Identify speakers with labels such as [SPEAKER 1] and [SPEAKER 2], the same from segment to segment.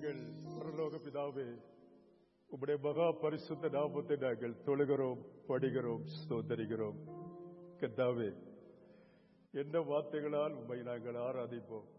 [SPEAKER 1] எங்கள் பரலோக பிதாவே உம்முடைய மகா பரிசுத்த நாமத்தை நாங்கள் தொழுகிறோம் படுகிறோம் சோதரிகிறோம் கத்தாவே என்ன வார்த்தைகளால் உண்மை நாங்கள் ஆராதிப்போம்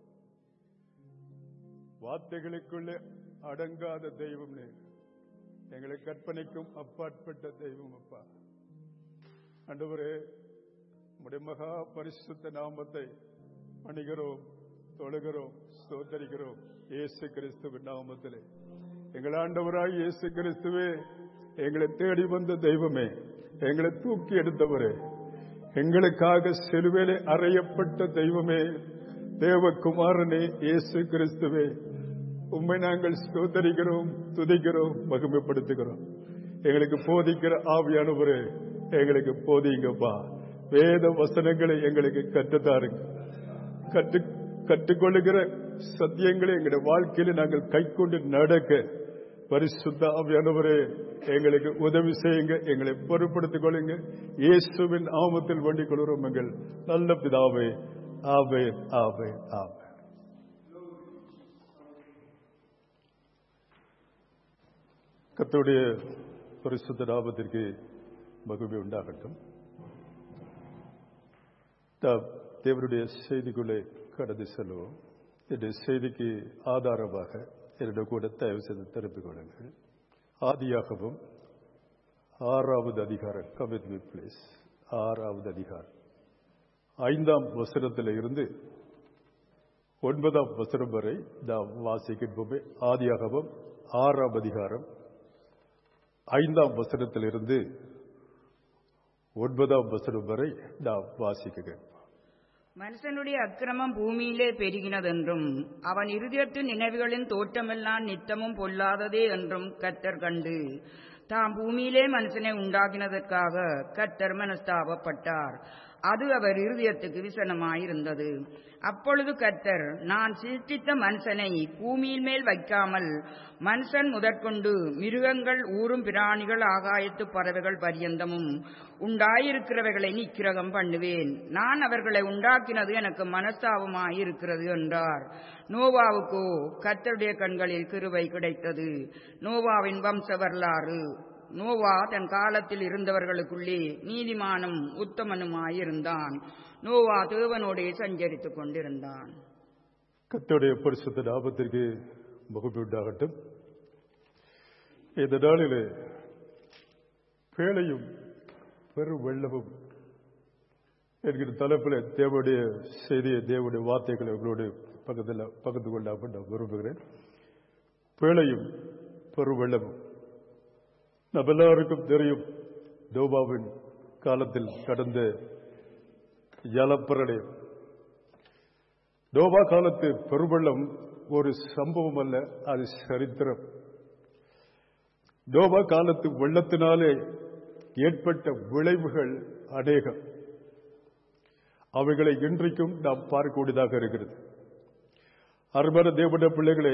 [SPEAKER 1] வார்த்தைகளுக்குள்ளே அடங்காத தெய்வம் நீர் எங்களை கற்பனைக்கும் அப்பாற்பட்ட தெய்வம் அப்பா அண்டவரே உம்முடைய மகா பரிசுத்த நாமத்தை பணிகிறோம் தொழுகிறோம் சோதரிக்கிறோம் இயேசு கிறிஸ்துவின் நாமத்திலே எங்கள் ஆண்டவராய் இயேசு கிறிஸ்துவே எங்களை தேடி வந்த தெய்வமே எங்களை தூக்கி எடுத்தவரே எங்களுக்காக சிலுவையிலே அறையப்பட்ட தெய்வமே தேவகுமாரனே இயேசு கிறிஸ்துவே உண்மை நாங்கள் சோதரிக்கிறோம் துதிக்கிறோம் மகிமைப்படுத்துகிறோம் எங்களுக்கு போதிக்கிற ஆவியானவரே எங்களுக்கு போதிங்கப்பா வேத வசனங்களை எங்களுக்கு கற்றுத்தாருங்க கற்று கற்றுக்கொள்ளுகிற சத்தியங்களை எங்களுடைய வாழ்க்கையில நாங்கள் கை கொண்டு நடக்க பரிசுத்த ஆவியானவரே எங்களுக்கு உதவி செய்யுங்க எங்களை பொறுப்படுத்திக் கொள்ளுங்க இயேசுவின் ஆமத்தில் வேண்டிக் கொள்கிறோம் எங்கள் நல்ல பிதாவே ஆவே ஆவே ஆவே கத்தோடைய பரிசுத்த நாமத்திற்கு மகிழ்ச்சி உண்டாகட்டும் தேவருடைய செய்திக்குள்ளே கடந்து செல்வோம் இந்த செய்திக்கு ஆதாரமாக என்னிடம் கூட தயவு செய்து திருப்பிக் கொள்ளுங்கள் ஆதியாகவும் ஆறாவது அதிகாரம் கமிட் மீ பிளேஸ் ஆறாவது அதிகாரம் ஐந்தாம் வசனத்தில் இருந்து ஒன்பதாம் வசனம் வரை நாம் வாசிக்கின்றோமே ஆதியாகவும் ஆறாம் அதிகாரம் ஐந்தாம் வசனத்திலிருந்து ஒன்பதாம் வசனம் வரை நாம் வாசிக்கிறேன்
[SPEAKER 2] மனுஷனுடைய அக்கிரமம் பூமியிலே பெருகினதென்றும் அவன் இருதயத்து நினைவுகளின் தோற்றமெல்லாம் நித்தமும் பொல்லாததே என்றும் கத்தர் கண்டு தாம் பூமியிலே மனுஷனை உண்டாக்கினதற்காக கத்தர் மனஸ்தாபப்பட்டார் அது அவர் இருதயத்துக்கு விசனமாயிருந்தது அப்பொழுது கத்தர் நான் சிருஷ்டித்த மனுஷனை பூமியின் மேல் வைக்காமல் மனுஷன் முதற்கொண்டு மிருகங்கள் ஊரும் பிராணிகள் ஆகாயத்து பறவைகள் பரியந்தமும் உண்டாயிருக்கிறவைகளை நிக்கிரகம் பண்ணுவேன் நான் அவர்களை உண்டாக்கினது எனக்கு மனஸ்தாபமாயிருக்கிறது என்றார் நோவாவுக்கோ கத்தருடைய கண்களில் கிருவை கிடைத்தது நோவாவின் வம்ச வரலாறு நோவா தன் காலத்தில் இருந்தவர்களுக்குள்ளே நீதிமானும் உத்தமனுமாயிருந்தான் நோவா தேவனோடே சஞ்சரித்துக் கொண்டிருந்தான்
[SPEAKER 1] கத்தோடைய பரிசுத்த லாபத்திற்கு முகப்பு உண்டாகட்டும் இந்த நாளிலே பேழையும் பெரு வெள்ளமும் என்கிற தலைப்பில் தேவனுடைய செய்தியை தேவனுடைய வார்த்தைகளை உங்களோடு பக்கத்தில் பகிர்ந்து கொண்டாமல் நான் விரும்புகிறேன் பேழையும் பெரு வெள்ளமும் நம்ம எல்லாருக்கும் தெரியும் தோபாவின் காலத்தில் கடந்த ஜலப்பிரளயம் தோபா காலத்து பெருவெள்ளம் ஒரு சம்பவம் அல்ல அது சரித்திரம் தோபா காலத்து வெள்ளத்தினாலே ஏற்பட்ட விளைவுகள் அநேகம் அவைகளை இன்றைக்கும் நாம் பார்க்கக்கூடியதாக இருக்கிறது அருமையான தேவட பிள்ளைகளே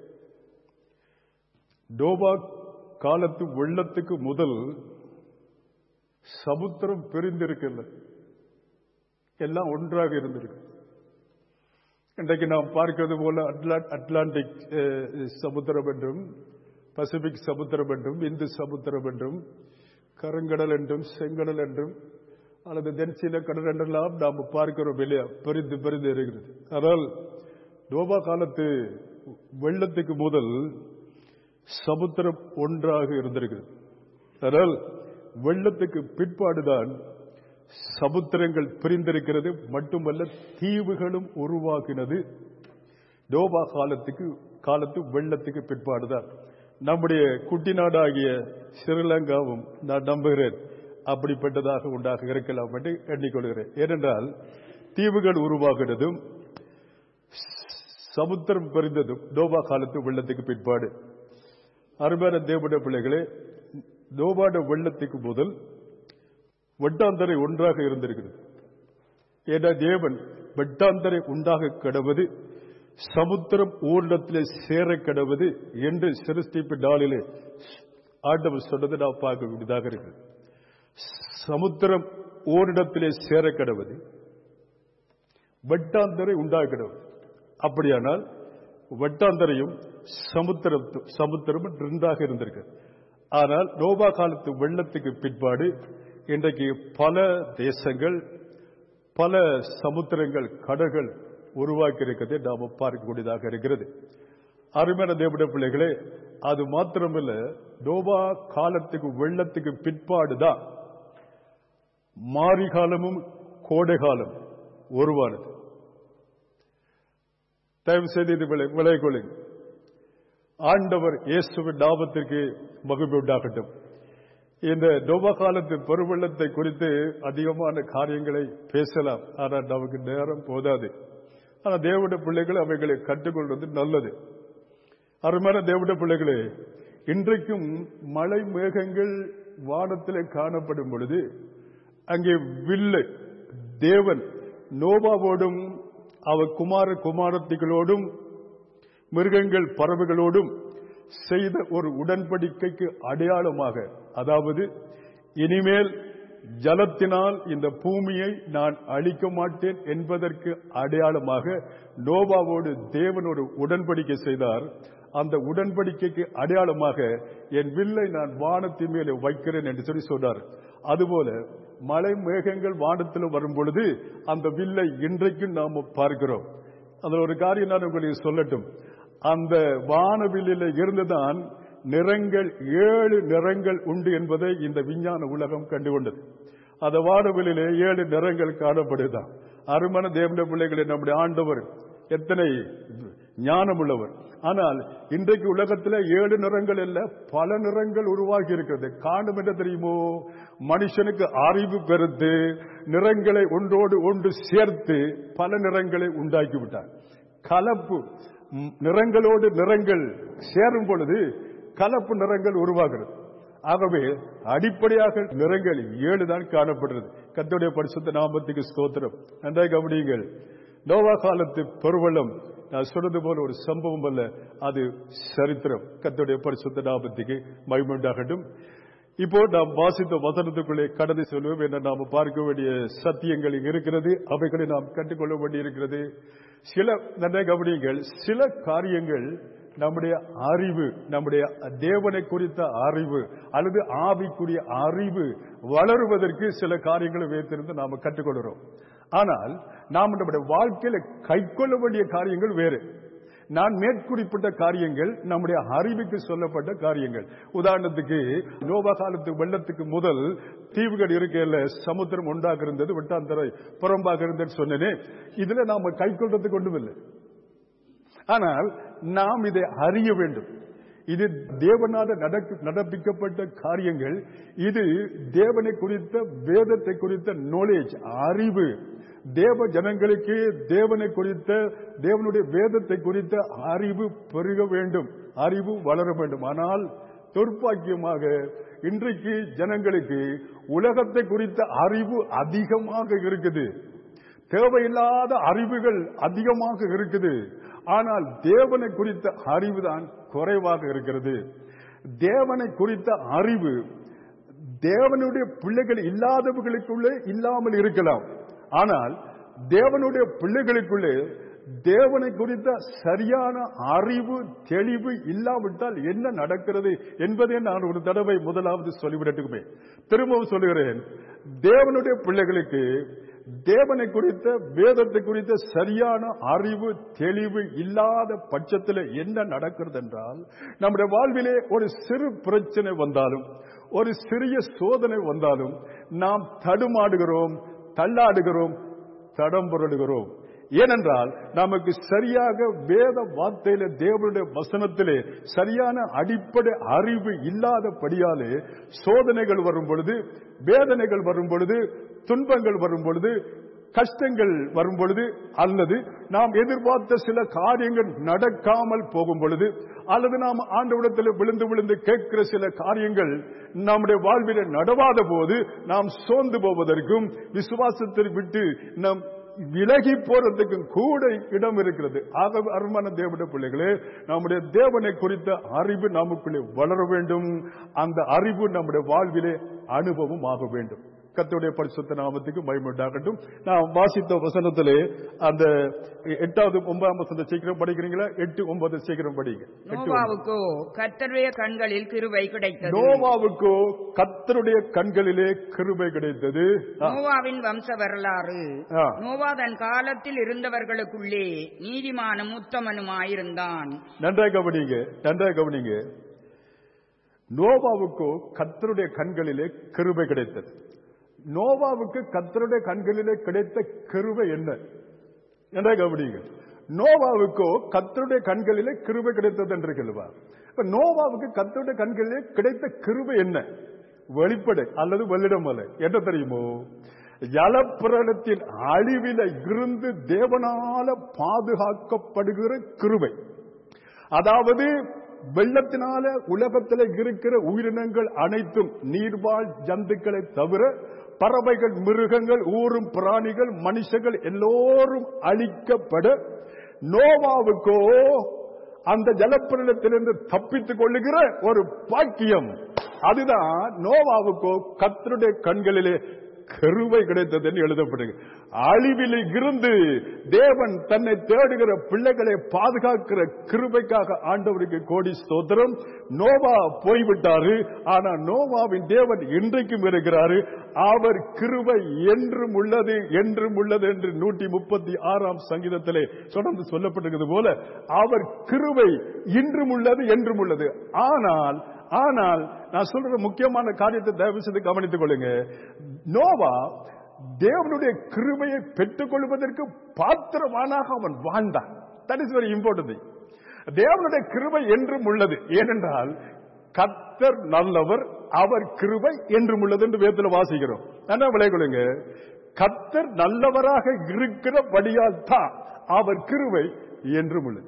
[SPEAKER 1] டோபா காலத்து வெள்ளத்துக்கு முதல் சமுத்திரம் பிரிந்திருக்கல எல்லாம் ஒன்றாக இருந்திருக்கு இன்றைக்கு நாம் பார்க்கிறது போல அட்லாண்டிக் சமுத்திரம் என்றும் பசிபிக் சமுத்திரம் என்றும் இந்து சமுத்திரம் என்றும் கருங்கடல் என்றும் செங்கடல் என்றும் அல்லது தென்சீன கடல் என்றெல்லாம் நாம் பார்க்கிறோம் இல்லையா பிரிந்து பிரிந்து இருக்கிறது ஆனால் நோபா காலத்து வெள்ளத்துக்கு முதல் சமுத்திரம் ஒன்றாக இருந்திருக்கிறது ஆனால் வெள்ளத்துக்கு பிற்பாடுதான் சமுத்திரங்கள் பிரிந்திருக்கிறது மட்டுமல்ல தீவுகளும் உருவாகினது டோபா காலத்துக்கு காலத்து வெள்ளத்துக்கு பிற்பாடுதான் நம்முடைய குட்டி நாடாகிய ஸ்ரீலங்காவும் நான் நம்புகிறேன் அப்படிப்பட்டதாக உண்டாக இருக்கலாம் என்று எண்ணிக்கொள்கிறேன் ஏனென்றால் தீவுகள் உருவாகினதும் சமுத்திரம் பிரிந்ததும் டோபா காலத்து வெள்ளத்துக்கு பிற்பாடு அருமையான தேவட பிள்ளைகளே டோபாட வெள்ளத்துக்கு முதல் வெட்டாந்தரை ஒன்றாக இருந்திருக்கிறது ஏன்னா தேவன் வெட்டாந்தரை உண்டாக கிடவது சமுத்திரம் ஊரிடத்திலே சேர கிடவது என்று சிருஷ்டிப்பு நாளிலே ஆண்டவர் சொன்னது நாம் பார்க்க வேண்டியதாக இருக்கிறது சமுத்திரம் ஓரிடத்திலே சேர கிடவது வெட்டாந்தரை உண்டாகிறது அப்படியானால் வெட்டாந்தரையும் சமுத்திரம் சமுத்திரம் ரெண்டாக இருந்திருக்கு ஆனால் நோபா காலத்து வெள்ளத்துக்கு பிற்பாடு இன்றைக்கு பல தேசங்கள் பல சமுத்திரங்கள் கடல்கள் உருவாக்கி இருக்கிறதை நாம் பார்க்கக்கூடியதாக இருக்கிறது அருமையான தேவட பிள்ளைகளே அது மாத்திரமல்ல நோபா காலத்துக்கு வெள்ளத்துக்கு பிற்பாடுதான் மாரி காலமும் கோடை காலம் உருவானது தயவு செய்து இது விளை விளை கொள்ளுங்க ஆண்டவர் இயேசுவின் நாமத்திற்கு மகிழ்வு உண்டாகட்டும் இந்த நோபா காலத்து பெருவெள்ளத்தை குறித்து அதிகமான காரியங்களை பேசலாம் ஆனால் நமக்கு நேரம் போதாது ஆனால் தேவட பிள்ளைகள் அவைகளை கற்றுக்கொள்வது நல்லது அருமையான தேவட பிள்ளைகளே இன்றைக்கும் மழை மேகங்கள் வானத்தில் காணப்படும் பொழுது அங்கே வில்லை தேவன் நோபாவோடும் அவர் குமார குமாரத்திகளோடும் மிருகங்கள் பறவைகளோடும் செய்த ஒரு உடன்படிக்கைக்கு அடையாளமாக அதாவது இனிமேல் ஜலத்தினால் இந்த பூமியை நான் அழிக்க மாட்டேன் என்பதற்கு அடையாளமாக நோவாவோடு தேவன் ஒரு உடன்படிக்கை செய்தார் அந்த உடன்படிக்கைக்கு அடையாளமாக என் வில்லை நான் வானத்தின் மேலே வைக்கிறேன் என்று சொல்லி சொன்னார் அதுபோல மழை மேகங்கள் வானத்தில் வரும் பொழுது அந்த வில்லை இன்றைக்கும் நாம் பார்க்கிறோம் அதில் ஒரு காரியம் நான் உங்களுக்கு சொல்லட்டும் அந்த வானவில்லில் இருந்துதான் நிறங்கள் ஏழு நிறங்கள் உண்டு என்பதை இந்த விஞ்ஞான உலகம் கண்டுகொண்டது அந்த வானவிலே ஏழு நிறங்கள் காணப்படுதான் அருமன தேவன பிள்ளைகளை நம்முடைய ஆண்டவர் எத்தனை ஞானம் உள்ளவர் ஆனால் இன்றைக்கு உலகத்தில் ஏழு நிறங்கள் அல்ல பல நிறங்கள் உருவாகி இருக்கிறது காணும் என்ன தெரியுமோ மனுஷனுக்கு அறிவு பெருத்து நிறங்களை ஒன்றோடு ஒன்று சேர்த்து பல நிறங்களை உண்டாக்கி விட்டார் கலப்பு நிறங்களோடு நிறங்கள் சேரும் பொழுது கலப்பு நிறங்கள் உருவாகிறது ஆகவே அடிப்படையாக நிறங்கள் ஏழு தான் காணப்படுறது கத்தோடைய பரிசுத்த நாமத்துக்கு ஸ்தோத்திரம் நன்றாக கவனியுங்கள் நோவா காலத்து பெருவெள்ளம் நான் சொன்னது போல ஒரு சம்பவம் அல்ல அது சரித்திரம் கத்தோடைய பரிசுத்த நாமத்துக்கு மகிமுண்டாகட்டும் இப்போ நாம் வாசித்த வசனத்துக்குள்ளே கடந்து செல்வோம் என நாம் பார்க்க வேண்டிய சத்தியங்கள் இங்கு இருக்கிறது அவைகளை நாம் கற்றுக்கொள்ள வேண்டியிருக்கிறது சில நல்ல கவனியங்கள் சில காரியங்கள் நம்முடைய அறிவு நம்முடைய தேவனை குறித்த அறிவு அல்லது ஆவிக்குரிய அறிவு வளருவதற்கு சில காரியங்களை வைத்திருந்து நாம கற்றுக்கொள்கிறோம் ஆனால் நாம் நம்முடைய வாழ்க்கையில கைக்கொள்ள வேண்டிய காரியங்கள் வேறு நான் மேற்குறிப்பிட்ட காரியங்கள் நம்முடைய அறிவுக்கு சொல்லப்பட்ட காரியங்கள் உதாரணத்துக்கு நோபா காலத்து வெள்ளத்துக்கு முதல் தீவுகள் இருக்கையில சமுத்திரம் ஒன்றாக இருந்தது வெட்டாந்தரை புறம்பாக இருந்தது சொன்னேனே இதுல நாம கைக்கொள்றதுக்கு ஒன்றுமில்லை ஆனால் நாம் இதை அறிய வேண்டும் இது தேவனால நடப்பிக்கப்பட்ட காரியங்கள் இது தேவனை குறித்த வேதத்தை குறித்த நாலேஜ் அறிவு தேவ ஜனங்களுக்கு தேவனை குறித்த தேவனுடைய வேதத்தை குறித்த அறிவு பெருக வேண்டும் அறிவு வளர வேண்டும் ஆனால் துர்ப்பாக்கியமாக இன்றைக்கு ஜனங்களுக்கு உலகத்தை குறித்த அறிவு அதிகமாக இருக்குது தேவையில்லாத அறிவுகள் அதிகமாக இருக்குது ஆனால் தேவனை குறித்த அறிவுதான் குறைவாக இருக்கிறது தேவனை குறித்த அறிவு தேவனுடைய பிள்ளைகள் இல்லாதவர்களுக்குள்ளே இல்லாமல் இருக்கலாம் ஆனால் தேவனுடைய பிள்ளைகளுக்குள்ளே தேவனை குறித்த சரியான அறிவு தெளிவு இல்லாவிட்டால் என்ன நடக்கிறது என்பதை நான் ஒரு தடவை முதலாவது சொல்லிவிடட்டுமே திரும்பவும் சொல்லுகிறேன் தேவனுடைய பிள்ளைகளுக்கு தேவனை குறித்த வேதத்தை குறித்த சரியான அறிவு தெளிவு இல்லாத பட்சத்தில் என்ன நடக்கிறது என்றால் நம்முடைய வாழ்விலே ஒரு சிறு பிரச்சனை வந்தாலும் ஒரு சிறிய சோதனை வந்தாலும் நாம் தடுமாடுகிறோம் தள்ளாடுகிறோம் தடம் புரடுகிறோம் ஏனென்றால் நமக்கு சரியாக வேத வார்த்தையில தேவனுடைய வசனத்திலே சரியான அடிப்படை அறிவு இல்லாதபடியாலே சோதனைகள் வரும் பொழுது வேதனைகள் வரும் பொழுது துன்பங்கள் வரும் பொழுது கஷ்டங்கள் வரும் பொழுது அல்லது நாம் எதிர்பார்த்த சில காரியங்கள் நடக்காமல் போகும் பொழுது அல்லது நாம் ஆண்டவிடத்தில் விழுந்து விழுந்து கேட்கிற சில காரியங்கள் நம்முடைய வாழ்வில நடவாத போது நாம் சோர்ந்து போவதற்கும் விசுவாசத்தை விட்டு நம் விலகி போறதுக்கும் கூட இடம் இருக்கிறது ஆக அருமான தேவனுடைய பிள்ளைகளே நம்முடைய தேவனை குறித்த அறிவு நமக்குள்ளே வளர வேண்டும் அந்த அறிவு நம்முடைய வாழ்விலே அனுபவம் ஆக வேண்டும் கத்தோடைய பரிசுத்த நாமத்துக்கு மயமுண்டாகட்டும் நாம் வாசித்த வசனத்திலே அந்த எட்டாவது ஒன்பதாம் வசந்த சீக்கிரம் படிக்கிறீங்களா எட்டு ஒன்பது சீக்கிரம் படிங்க எட்டு, ஒன்பது.
[SPEAKER 2] நோவாவுக்கோ கர்த்தருடைய கண்களில் கிருபை கிடைத்தது
[SPEAKER 1] நோவாவுக்கோ கத்தருடைய கண்களிலே கிருபை கிடைத்தது ஆ,
[SPEAKER 2] நோவாவின் வம்ச வரலாறு
[SPEAKER 1] ஆ.
[SPEAKER 2] நோவா தன் காலத்தில் இருந்தவர்களுக்குள்ளே நீதிமானும் உத்தமனுமாயிருந்தான்
[SPEAKER 1] நன்றாக கவனிங்க நன்றாக கவனிங்க நோவாவுக்கோ கத்தருடைய கண்களிலே கிருபை கிடைத்தது நோவாவுக்கு கத்தருடைய கண்களிலே கிடைத்த கிருபை என்ன நன்றாக கவனிங்க நோவாவுக்கோ கத்தருடைய கண்களிலே கிருபை கிடைத்தது என்று கேள்வா இப்ப நோவாவுக்கு கத்தருடைய கண்களிலே கிடைத்த கிருபை என்ன வெளிப்படை அல்லது வெள்ளிடமலை என்ன தெரியுமோ ஜலப்பிரளத்தின் அழிவில இருந்து தேவனால பாதுகாக்கப்படுகிற கிருபை அதாவது வெள்ளத்தினால உலகத்தில் இருக்கிற உயிரினங்கள் அனைத்தும் நீர்வாழ் ஜந்துக்களை தவிர பறவைகள் மிருகங்கள் ஊரும் பிராணிகள் மனுஷர்கள் எல்லோரும் அழிக்கப்பட நோவாவுக்கோ அந்த ஜலப்பிரளத்திலிருந்து தப்பித்துக் கொள்ளுகிற ஒரு பாக்கியம் அதுதான் நோவாவுக்கோ கத்தருடைய கண்களிலே கருவை கிடைத்தது என்று எழுதப்படுது அழிவில் இருந்து தேவன் தன்னை தேடுகிற பிள்ளைகளை பாதுகாக்கிற கிருபைக்காக ஆண்டவருக்கு கோடி ஸ்தோத்திரம் நோவா போய்விட்டாரு ஆனா நோவாவின் தேவன் இன்றைக்கும் இருக்கிறாரு அவர் கிருபை என்றும் உள்ளது என்றும் உள்ளது என்று நூற்றி முப்பத்தி ஆறாம் சங்கீதத்திலே தொடர்ந்து சொல்லப்பட்டிருக்கிறது போல அவர் கிருபை இன்றும் உள்ளது என்றும் உள்ளது ஆனால் ஆனால் நான் சொல்ற முக்கியமான காரியத்தை தயவு செய்து கவனித்துக் கொள்ளுங்க நோவா தேவனுடைய கிருபையை பெற்றுக் கொள்வதற்கு பாத்திரமானாக அவன் வாழ்ந்தான் தட் இஸ் வெரி இம்பார்ட்டன்ட் தேவனுடைய கிருபை என்றும் உள்ளது ஏனென்றால் கத்தர் நல்லவர் அவர் கிருபை என்றும் உள்ளது என்று வேதத்தில் வாசிக்கிறோம் என்ன விளைகொள்ளுங்க கத்தர் நல்லவராக இருக்கிறபடியால் தான் அவர் கிருபை என்றும் உள்ளது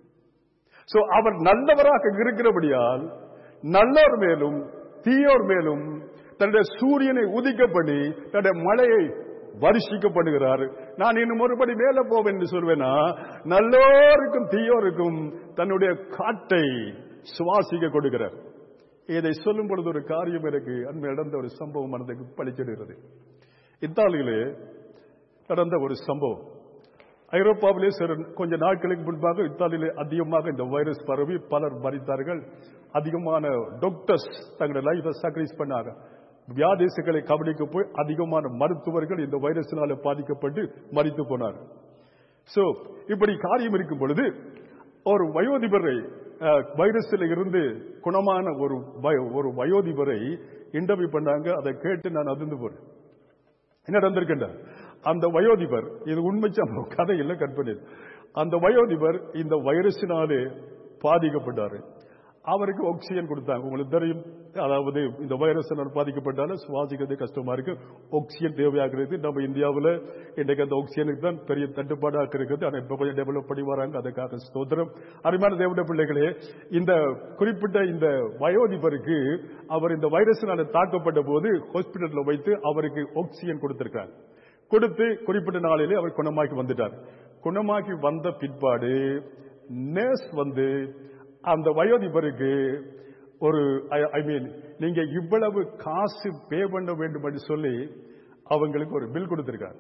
[SPEAKER 1] சோ அவர் நல்லவராக இருக்கிறபடியால் நல்லோர் மேலும் தீயோர் மேலும் தன்னுடைய சூரியனை உதிக்க பண்ணி தன்னுடைய மழையை வருஷிக்கப்படுகிறார் நான் இன்னும் ஒருபடி மேல போவேன் என்று சொல்வேனா நல்லோருக்கும் தீயோருக்கும் தன்னுடைய காட்டை சுவாசிக்க கொடுக்கிறார் இதை சொல்லும் பொழுது ஒரு காரியம் எனக்கு அண்மை நடந்த ஒரு சம்பவம் மனதுக்கு பழிச்சிடுகிறது இத்தாலியிலே நடந்த ஒரு சம்பவம் ஐரோப்பாவிலே சில கொஞ்ச நாட்களுக்கு முன்பாக இத்தாலியிலே அதிகமாக இந்த வைரஸ் பரவி பலர் மறித்தார்கள் அதிகமான டாக்டர்ஸ் தங்களுடைய லைஃபை சாக்ரிஃபைஸ் பண்ணாங்க வியாதேசங்களை கவனிக்க போய் அதிகமான மருத்துவர்கள் இந்த வைரஸினால பாதிக்கப்பட்டு மறித்து போனார் சோ இப்படி காரியம் இருக்கும் பொழுது ஒரு வயோதிபரை அஹ், வைரஸில் இருந்து குணமான ஒரு வய- ஒரு வயோதிபரை இன்டர்வியூ பண்ணாங்க அதை கேட்டு நான் அதிர்ந்து போறேன் என்ன நடந்திருக்கின்ற அந்த வயோதிபர் இது உண்மை சம்பவம் கதை இல்லை கற்பனை அந்த வயோதிபர் இந்த வைரஸினாலே பாதிக்கப்பட்டாரு அவருக்கு ஆக்சிஜன் கொடுத்தாங்க உங்களுக்கு தெரியும் அதாவது இந்த வைரஸினால் பாதிக்கப்பட்டாலும் சுவாசிக்கிறது கஷ்டமா இருக்கு ஆக்சிஜன் தேவையாகிறது நம்ம இந்தியாவில் இன்றைக்கு அந்த ஆக்சிஜனுக்கு தான் பெரிய தட்டுப்பாடாக இருக்குது ஆனால் இப்போ கொஞ்சம் டெவலப் பண்ணி வராங்க அதுக்காக ஸ்தோத்திரம் அருமையான தேவட பிள்ளைகளே இந்த குறிப்பிட்ட இந்த வயோதிபருக்கு அவர் இந்த வைரஸினால் தாக்கப்பட்ட போது ஹாஸ்பிட்டலில் வைத்து அவருக்கு ஆக்சிஜன் கொடுத்திருக்காங்க கொடுத்து குறிப்பிட்ட நாளிலே அவர் குணமாக்கி வந்துட்டார் குணமாக்கி வந்த பிற்பாடு நர்ஸ் வந்து அந்த வயோதிபருக்கு ஒரு ஐ மீன் நீங்க இவ்வளவு காசு பே பண்ண வேண்டும் என்று சொல்லி அவங்களுக்கு ஒரு பில் கொடுத்திருக்காங்க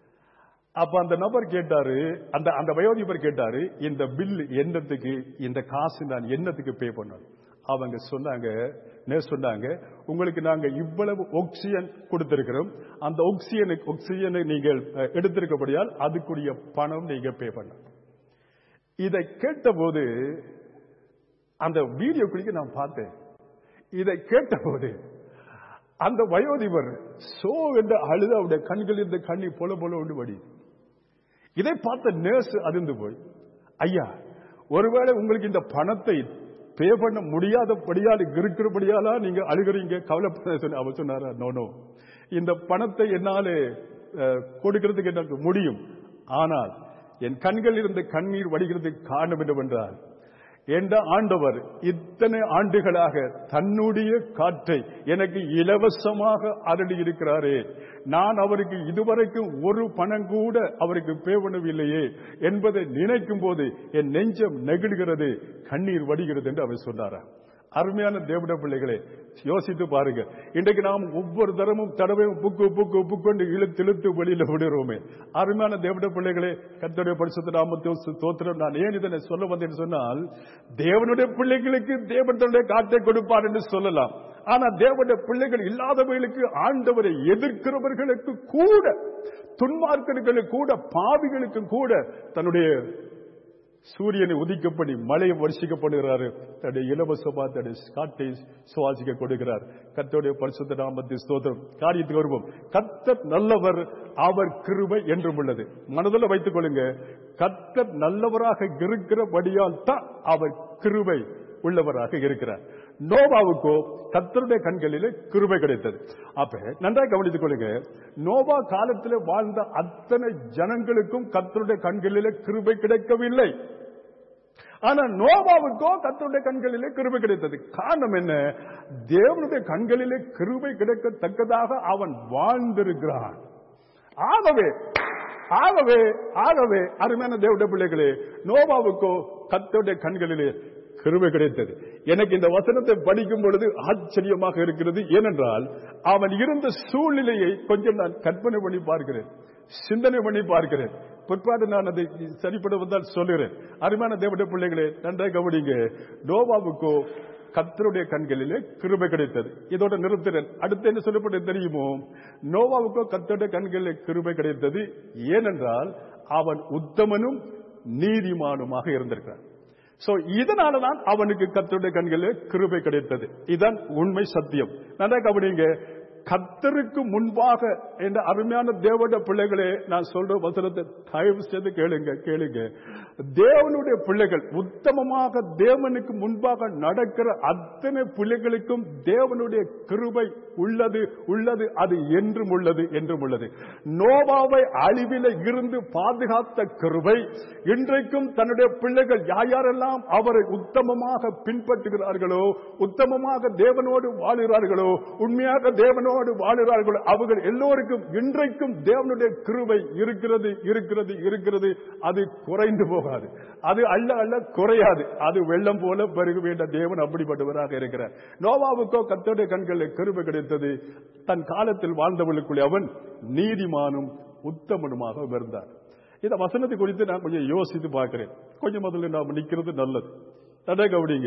[SPEAKER 1] அப்ப அந்த நபர் கேட்டாரு அந்த அந்த வயோதிபர் கேட்டாரு இந்த பில் என்னத்துக்கு இந்த காசு நான் என்னத்துக்கு பே பண்ணணும் அவங்க சொன்னாங்க நர்ஸ் சொன்னாங்க உங்களுக்கு நாங்க இவ்வளவு ஆக்சிஜன் கொடுத்திருக்கிறோம் அந்த ஆக்சிஜனை ஆக்சிஜனை நீங்கள் அஹ், எடுத்திருக்கபடியால் அதுக்குரிய பணம் நீங்க பே பண்ண இதை கேட்டபோது அந்த வீடியோ குறிக்க நான் பார்த்தேன் இதை கேட்டபோது அந்த வயோதிபர் சோ என்று அழுது அவருடைய கண்களில் இருந்த கண்ணி பொல பொல ஒன்று வடி இதை பார்த்த நர்ஸ் அதிர்ந்து போய் ஐயா ஒருவேளை உங்களுக்கு இந்த பணத்தை பே பண்ண முடியாதபடியால் இருக்கிறபடியாலா நீங்க அழுகிறீங்க கவலைப்பட சொல்லி அவர் சொன்னாரா நோ நோ இந்த பணத்தை என்னாலே அஹ், கொடுக்கிறதுக்கு எனக்கு முடியும் ஆனால் என் கண்களில் இருந்த கண்ணீர் வடிகிறதுக்கு காரணம் என்னவென்றால் என்ற ஆண்டவர் இத்தனை ஆண்டுகளாக தன்னுடைய காற்றை எனக்கு இலவசமாக அருளி இருக்கிறாரே நான் அவருக்கு இதுவரைக்கும் ஒரு பணம் கூட அவருக்கு பே பண்ணவில்லையே என்பதை நினைக்கும் போது என் நெஞ்சம் நெகிழ்கிறது கண்ணீர் வடிகிறது என்று அவர் சொன்னாரா அருமையான தேவட பிள்ளைகளே யோசித்து பாருங்க இன்றைக்கு நாம் ஒவ்வொரு தரமும் தடவையும் புக்கு புக்கு புக்கு இழுத்து இழுத்து வெளியில விடுறோமே அருமையான தேவட பிள்ளைகளே கத்தோடைய பரிசுத்த நாமத்தை தோத்திரம் நான் ஏன் இதனை சொல்ல வந்தேன்னு சொன்னால் தேவனுடைய பிள்ளைகளுக்கு தேவன் தன்னுடைய காட்டை கொடுப்பார் என்று சொல்லலாம் ஆனா தேவனுடைய பிள்ளைகள் இல்லாதவர்களுக்கு ஆண்டவரை எதிர்க்கிறவர்களுக்கு கூட துன்மார்க்கர்களுக்கு கூட பாவிகளுக்கு கூட தன்னுடைய சூரியனை உதிக்கப்படி மழையை வருஷிக்கப்படுகிறாரு தன்னுடைய இலவசமா தன்னுடைய காட்டை சுவாசிக்க கொடுக்கிறார் கத்தோடைய பரிசுத்த நாமத்தை ஸ்தோத்திரம் காரியத்துக்கு வருவோம் கத்தர் நல்லவர் அவர் கிருபை என்றும் உள்ளது மனதில் வைத்துக் கொள்ளுங்க கத்தர் நல்லவராக இருக்கிறபடியால் தான் அவர் கிருபை உள்ளவராக இருக்கிறார் நோவாவுக்கோ கத்தருடைய கண்களிலே கிருபை கிடைத்தது அப்ப நன்றாக கவனித்துக் கொள்ளுங்க நோவா காலத்தில் வாழ்ந்த அத்தனை ஜனங்களுக்கும் கத்தருடைய கண்களிலே கிருபை கிடைக்கவில்லை ஆனா நோவாவுக்கோ கத்தருடைய கண்களிலே கிருபை கிடைத்தது காரணம் என்ன தேவனுடைய கண்களிலே கிருபை கிடைக்கத்தக்கதாக அவன் வாழ்ந்திருக்கிறான் ஆகவே ஆகவே ஆகவே அருமையான தேவடைய பிள்ளைகளே நோவாவுக்கோ கத்தருடைய கண்களிலே கிருபை கிடைத்தது எனக்கு இந்த வசனத்தை படிக்கும் பொழுது ஆச்சரியமாக இருக்கிறது ஏனென்றால் அவன் இருந்த சூழ்நிலையை கொஞ்சம் நான் கற்பனை பண்ணி பார்க்கிறேன் சிந்தனை பண்ணி பார்க்கிறேன் பிற்பாடு நான் அதை சரிப்பட வந்தால் சொல்லுகிறேன் அருமையான தேவடைய பிள்ளைகளே நன்றாக கவனிங்க நோவாவுக்கோ கத்தருடைய கண்களிலே கிருபை கிடைத்தது இதோட நிறுத்தினேன் அடுத்து என்ன சொல்லப்பட்டது தெரியுமோ நோவாவுக்கோ கத்தருடைய கண்களிலே கிருபை கிடைத்தது ஏனென்றால் அவன் உத்தமனும் நீதிமானுமாக இருந்திருக்கிறான் சோ இதனாலதான் அவனுக்கு கத்தருடைய கண்களில் கிருபை கிடைத்தது இதுதான் உண்மை சத்தியம் நல்லா கவனிங்க கத்தருக்கு முன்பாக என்ற அருமையான தேவனுடைய பிள்ளைகளே நான் சொல்ற வசனத்தை தயவு செய்து கேளுங்க கேளுங்க தேவனுடைய பிள்ளைகள் உத்தமமாக தேவனுக்கு முன்பாக நடக்கிற அத்தனை பிள்ளைகளுக்கும் தேவனுடைய கிருபை உள்ளது உள்ளது அது என்றும் உள்ளது என்றும் உள்ளது நோவாவை அழிவில இருந்து பாதுகாத்த கிருபை இன்றைக்கும் தன்னுடைய பிள்ளைகள் யார் யாரெல்லாம் அவரை உத்தமமாக பின்பற்றுகிறார்களோ உத்தமமாக தேவனோடு வாழுகிறார்களோ உண்மையாக தேவனோடு வாழுகிறார்களோ அவர்கள் எல்லோருக்கும் இன்றைக்கும் தேவனுடைய கிருபை இருக்கிறது இருக்கிறது இருக்கிறது அது குறைந்து போகாது அது அல்ல அல்ல குறையாது அது வெள்ளம் போல பெருக வேண்ட தேவன் அப்படிப்பட்டவராக இருக்கிறார் நோவாவுக்கோ கத்தோடைய கண்களில் கிருபை கிடைத்தது தன் காலத்தில் வாழ்ந்தவர்களுக்குள்ளே அவன் நீதிமானும் உத்தமனுமாக இருந்தார் இந்த வசனத்தை குறித்து நான் கொஞ்சம் யோசித்து பார்க்கிறேன் கொஞ்சம் முதல்ல நாம் நிக்கிறது நல்லது தடை கவனிங்க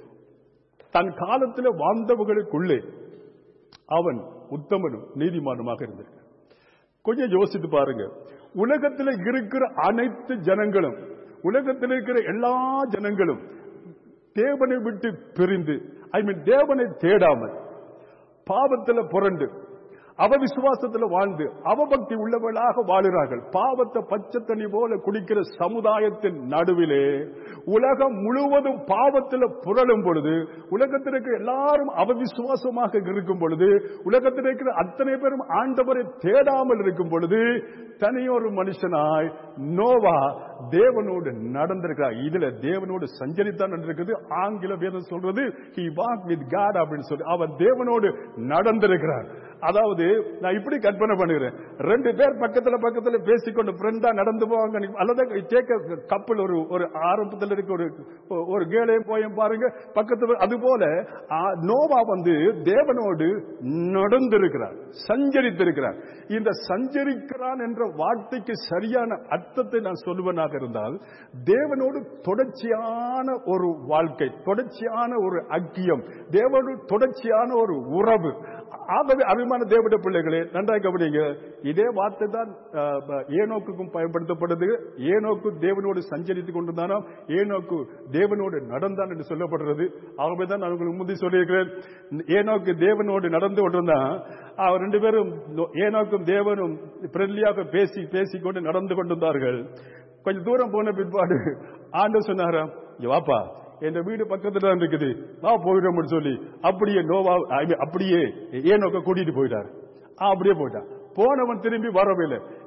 [SPEAKER 1] தன் காலத்தில் வாழ்ந்தவர்களுக்குள்ளே அவன் உத்தமனும் நீதிமானுமாக இருந்திருக்க கொஞ்சம் யோசித்து பாருங்க உலகத்தில் இருக்கிற அனைத்து ஜனங்களும் உலகத்தில் இருக்கிற எல்லா ஜனங்களும் தேவனை விட்டு பிரிந்து ஐ மீன் தேவனை தேடாமல் பாவத்தில் புரண்டு அவ விசுவாசத்துல வாழ்ந்து அவபக்தி உள்ளவர்களாக வாழுகிறார்கள் பாவத்தை பச்சை தண்ணி போல குடிக்கிற சமுதாயத்தின் நடுவிலே உலகம் முழுவதும் பாவத்தில் புரளும் பொழுது உலகத்தில் இருக்கிற எல்லாரும் அவவிசுவாசமாக இருக்கும் பொழுது உலகத்தில் இருக்கிற அத்தனை பேரும் ஆண்டவரை தேடாமல் இருக்கும் பொழுது தனியொரு மனுஷனாய் நோவா தேவனோடு நடந்திருக்கிறார் இதுல தேவனோடு சஞ்சரித்தான் இருக்குது ஆங்கில வேதம் சொல்றது he walked with God அப்படின்னு சொல்லி அவர் தேவனோடு நடந்திருக்கிறார் அதாவது நான் இப்படி கற்பனை பண்ணுகிறேன் ரெண்டு பேர் பக்கத்துல பக்கத்துல பேசிக்கொண்டு ஃப்ரெண்டா நடந்து போவாங்க அல்லது கேட்க கப்பல் ஒரு ஒரு ஆரம்பத்தில் இருக்க ஒரு ஒரு கேளையும் போயும் பாருங்க பக்கத்துல அது போல நோவா வந்து தேவனோடு நடந்திருக்கிறார் சஞ்சரித்திருக்கிறார் இந்த சஞ்சரிக்கிறான் என்ற வார்த்தைக்கு சரியான அர்த்தத்தை நான் சொல்லுவனாக இருந்தால் தேவனோடு தொடர்ச்சியான ஒரு வாழ்க்கை தொடர்ச்சியான ஒரு ஐக்கியம் தேவனோடு தொடர்ச்சியான ஒரு உறவு ஆகவே அபிமான தேவட பிள்ளைகளே நன்றாக கவனிங்க இதே வார்த்தை தான் ஏனோக்குக்கும் பயன்படுத்தப்படுது ஏனோக்கு தேவனோடு சஞ்சரித்துக் கொண்டிருந்தானா ஏனோக்கு தேவனோடு நடந்தான் என்று சொல்லப்படுறது ஆகவே தான் நான் உங்களுக்கு முந்தி சொல்லியிருக்கிறேன் ஏனோக்கு தேவனோடு நடந்து கொண்டிருந்தான் அவர் ரெண்டு பேரும் ஏனோக்கும் தேவனும் ஃப்ரெண்ட்லியாக பேசி பேசிக்கொண்டு நடந்து கொண்டிருந்தார்கள் கொஞ்சம் தூரம் போன பிற்பாடு ஆண்டு சொன்னாராம் வாப்பா என் வீடு பக்கத்துல தான் இருக்குது வா போயிடும் சொல்லி அப்படியே நோவா அப்படியே ஏனோக்க கூட்டிட்டு போயிட்டார் அப்படியே போயிட்டான் போனவன் திரும்பி வரவே இல்லை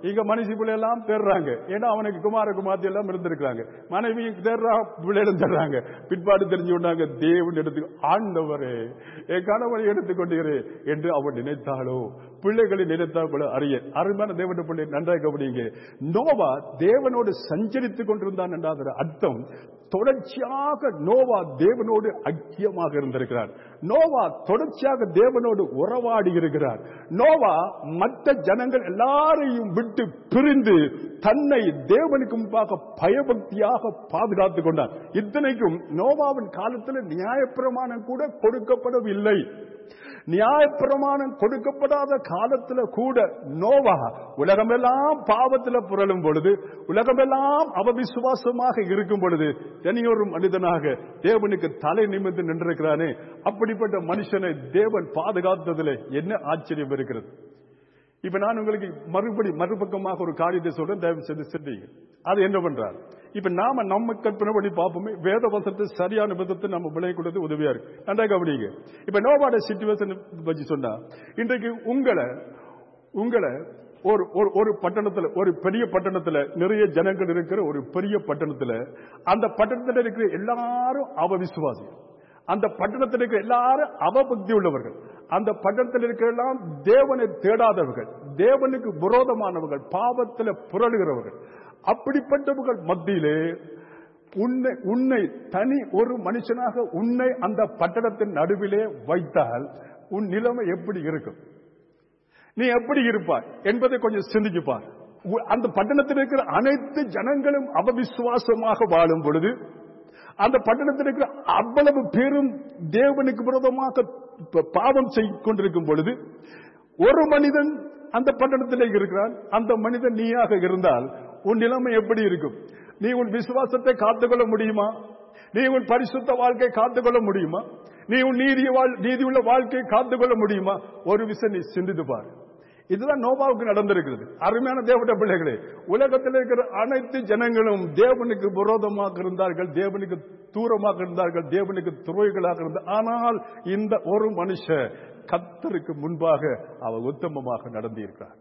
[SPEAKER 1] இங்க மனுஷி பிள்ளை எல்லாம் தேடுறாங்க ஏன்னா அவனுக்கு குமார குமார்த்தி எல்லாம் இருந்திருக்காங்க மனைவி தேடுறா பிள்ளைகளும் தேடுறாங்க பிற்பாடு தெரிஞ்சு கொண்டாங்க தேவன் எடுத்து ஆண்டவரே என் கணவனை எடுத்துக்கொண்டீரே என்று அவன் நினைத்தாளோ பிள்ளைகளை நினைத்தால் கூட அறிய அருமையான தேவனுடைய பிள்ளை நன்றாக கவனிங்க நோவா தேவனோடு சஞ்சரித்துக் கொண்டிருந்தான் என்றாத அர்த்தம் தொடர்ச்சியாக நோவா தேவனோடு ஐக்கியமாக இருந்திருக்கிறார் நோவா தொடர்ச்சியாக தேவனோடு உறவாடி இருக்கிறார் நோவா மற்ற ஜனங்கள் எல்லாரையும் விட்டு பிரிந்து தன்னை தேவனுக்கு முன்பாக பயபக்தியாக பாதுகாத்துக் கொண்டார் இத்தனைக்கும் நோவாவின் காலத்தில் நியாயப்பிரமாணம் கூட கொடுக்கப்படவில்லை நியாயப்பிரமாணம் கொடுக்கப்படாத காலத்துல கூட நோவா உலகமெல்லாம் பாவத்துல புரளும் பொழுது உலகமெல்லாம் அவவிசுவாசமாக இருக்கும் பொழுது தனியொரு மனிதனாக தேவனுக்கு தலை நிமிர்ந்து நின்றிருக்கிறானே அப்படிப்பட்ட மனுஷனை தேவன் பாதுகாத்ததில் என்ன ஆச்சரியம் இருக்கிறது இப்ப நான் உங்களுக்கு மறுபடி மறுபக்கமாக ஒரு காரியத்தை சொல்றேன் தயவு செய்து சிந்திங்க அது என்ன பண்றார் இப்ப நாம நம்ம கற்பனை பண்ணி பார்ப்போமே வேத வசத்தை சரியான விதத்தை நம்ம விளைய கொடுத்து உதவியா இருக்கு நன்றா கவனிங்க இப்ப நோபாட சிச்சுவேஷன் பற்றி சொன்னா இன்றைக்கு உங்களை உங்களை ஒரு ஒரு ஒரு பட்டணத்துல ஒரு பெரிய பட்டணத்துல நிறைய ஜனங்கள் இருக்கிற ஒரு பெரிய பட்டணத்துல அந்த பட்டணத்துல இருக்கிற எல்லாரும் அவ விசுவாசி அந்த பட்டணத்தில் இருக்கிற எல்லாரும் அவபக்தி உள்ளவர்கள் அந்த பட்டணத்தில் இருக்கிற எல்லாம் தேவனை தேடாதவர்கள் தேவனுக்கு விரோதமானவர்கள் பாவத்தில் புரளுகிறவர்கள் அப்படிப்பட்டவர்கள் மத்தியிலே உன்னை உன்னை தனி ஒரு மனுஷனாக உன்னை அந்த பட்டணத்தின் நடுவிலே வைத்தால் உன் நிலைமை எப்படி இருக்கும் நீ எப்படி இருப்பாய் என்பதை கொஞ்சம் சிந்திச்சுப்பார் உ- அந்த பட்டணத்தில் இருக்கிற அனைத்து ஜனங்களும் அவவிசுவாசமாக வாழும் பொழுது அந்த பட்டணத்தில் இருக்கிற அவ்வளவு பேரும் தேவனுக்கு விரோதமாக ப- பாவம் செய்து கொண்டிருக்கும் பொழுது ஒரு மனிதன் அந்த பட்டணத்திலே இருக்கிறான் அந்த மனிதன் நீயாக இருந்தால் உன் நிலைமை எப்படி இருக்கும் நீ உன் விசுவாசத்தை காத்துக்கொள்ள முடியுமா நீ உன் பரிசுத்த வாழ்க்கை காத்துக்கொள்ள முடியுமா நீ உன் நீதிய வாழ் நீதியுள்ள வாழ்க்கையை காத்துக்கொள்ள முடியுமா ஒரு விஷயம் நீ சிந்தித்து பாரு இதுதான் நோபாவுக்கு நடந்திருக்கிறது அருமையான தேவட பிள்ளைகளே உலகத்தில் இருக்கிற அனைத்து ஜனங்களும் தேவனுக்கு விரோதமாக இருந்தார்கள் தேவனுக்கு தூரமாக இருந்தார்கள் தேவனுக்கு துறைகளாக இருந்தார் ஆனால் இந்த ஒரு மனுஷன் கத்தருக்கு முன்பாக அவர் உத்தமமாக நடந்திருக்கிறார்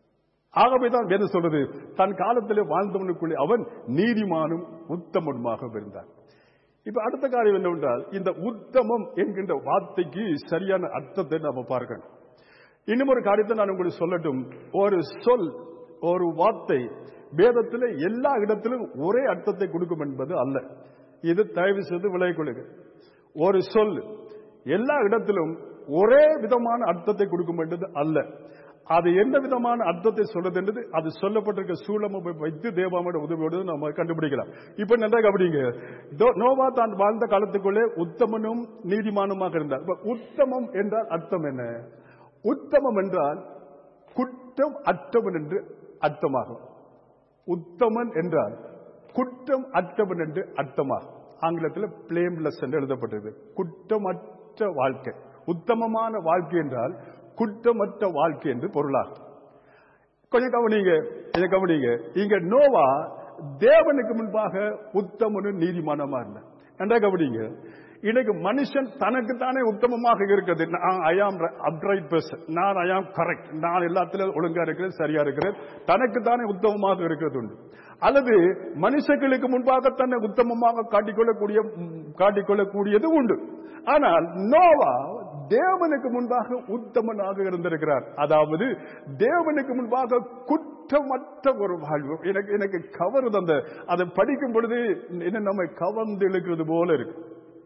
[SPEAKER 1] ஆகவேதான் வேதம் சொல்றது தன் காலத்திலே வாழ்ந்தவனுக்குள்ளே அவன் நீதிமானும் உத்தமனுமாக இருந்தான் இப்ப அடுத்த காரியம் என்னவென்றால் இந்த உத்தமம் என்கின்ற வார்த்தைக்கு சரியான அர்த்தத்தை நாம பார்க்கணும் இன்னும் ஒரு காரியத்தை நான் உங்களுக்கு சொல்லட்டும் ஒரு சொல் ஒரு வார்த்தை வேதத்தில் எல்லா இடத்திலும் ஒரே அர்த்தத்தை கொடுக்கும் என்பது அல்ல இது தயவு செய்து விலகிக் கொள்ளுங்க ஒரு சொல் எல்லா இடத்திலும் ஒரே விதமான அர்த்தத்தை கொடுக்கும் என்பது அல்ல அது என்ன விதமான அர்த்தத்தை சொல்றது என்றது அது சொல்லப்பட்டிருக்க சூழமை வைத்து தேவாமோட உதவியோடு நம்ம கண்டுபிடிக்கலாம் இப்ப நன்றாக அப்படிங்க தோ- நோவா தான் வாழ்ந்த காலத்துக்குள்ளே உத்தமனும் நீதிமானுமாக இருந்தார் இப்ப உத்தமம் என்றால் அர்த்தம் என்ன உத்தமம் என்றால் குற்றம் அற்றவன் என்று அர்த்தமாகும் உத்தமன் என்றால் குற்றம் அற்றவன் என்று அர்த்தமாகும் ஆங்கிலத்தில் பிளேம்லெஸ் என்று எழுதப்பட்டது குற்றமற்ற வாழ்க்கை உத்தமமான வாழ்க்கை என்றால் குற்றமற்ற வாழ்க்கை என்று பொருளாகும் கொஞ்சம் கவனிங்க கொஞ்சம் கவனிங்க இங்க நோவா தேவனுக்கு முன்பாக உத்தமனும் நீதிமானமா இருந்த நன்றா கவனிங்க இன்னைக்கு மனுஷன் தனக்கு தானே உத்தமமாக இருக்கிறது நான் ஐ ஆம் அப்ரைட் பர்சன் நான் ஐ ஆம் கரெக்ட் நான் எல்லாத்திலும் ஒழுங்கா இருக்கிறேன் சரியா இருக்கிறேன் தனக்கு தானே உத்தமமாக இருக்கிறது உண்டு அல்லது மனுஷர்களுக்கு முன்பாக தன்னை உத்தமமாக காட்டிக்கொள்ளக்கூடிய ம், காட்டிக்கொள்ளக்கூடியது உண்டு ஆனால் நோவா தேவனுக்கு முன்பாக உத்தமனாக இருந்திருக்கிறார் அதாவது தேவனுக்கு முன்பாக குற்றமற்ற ஒரு வாழ்வு எனக்கு எனக்கு கவருது அந்த அதை படிக்கும் பொழுது என்ன நம்மை கவர்ந்து இழுக்கிறது போல இருக்கு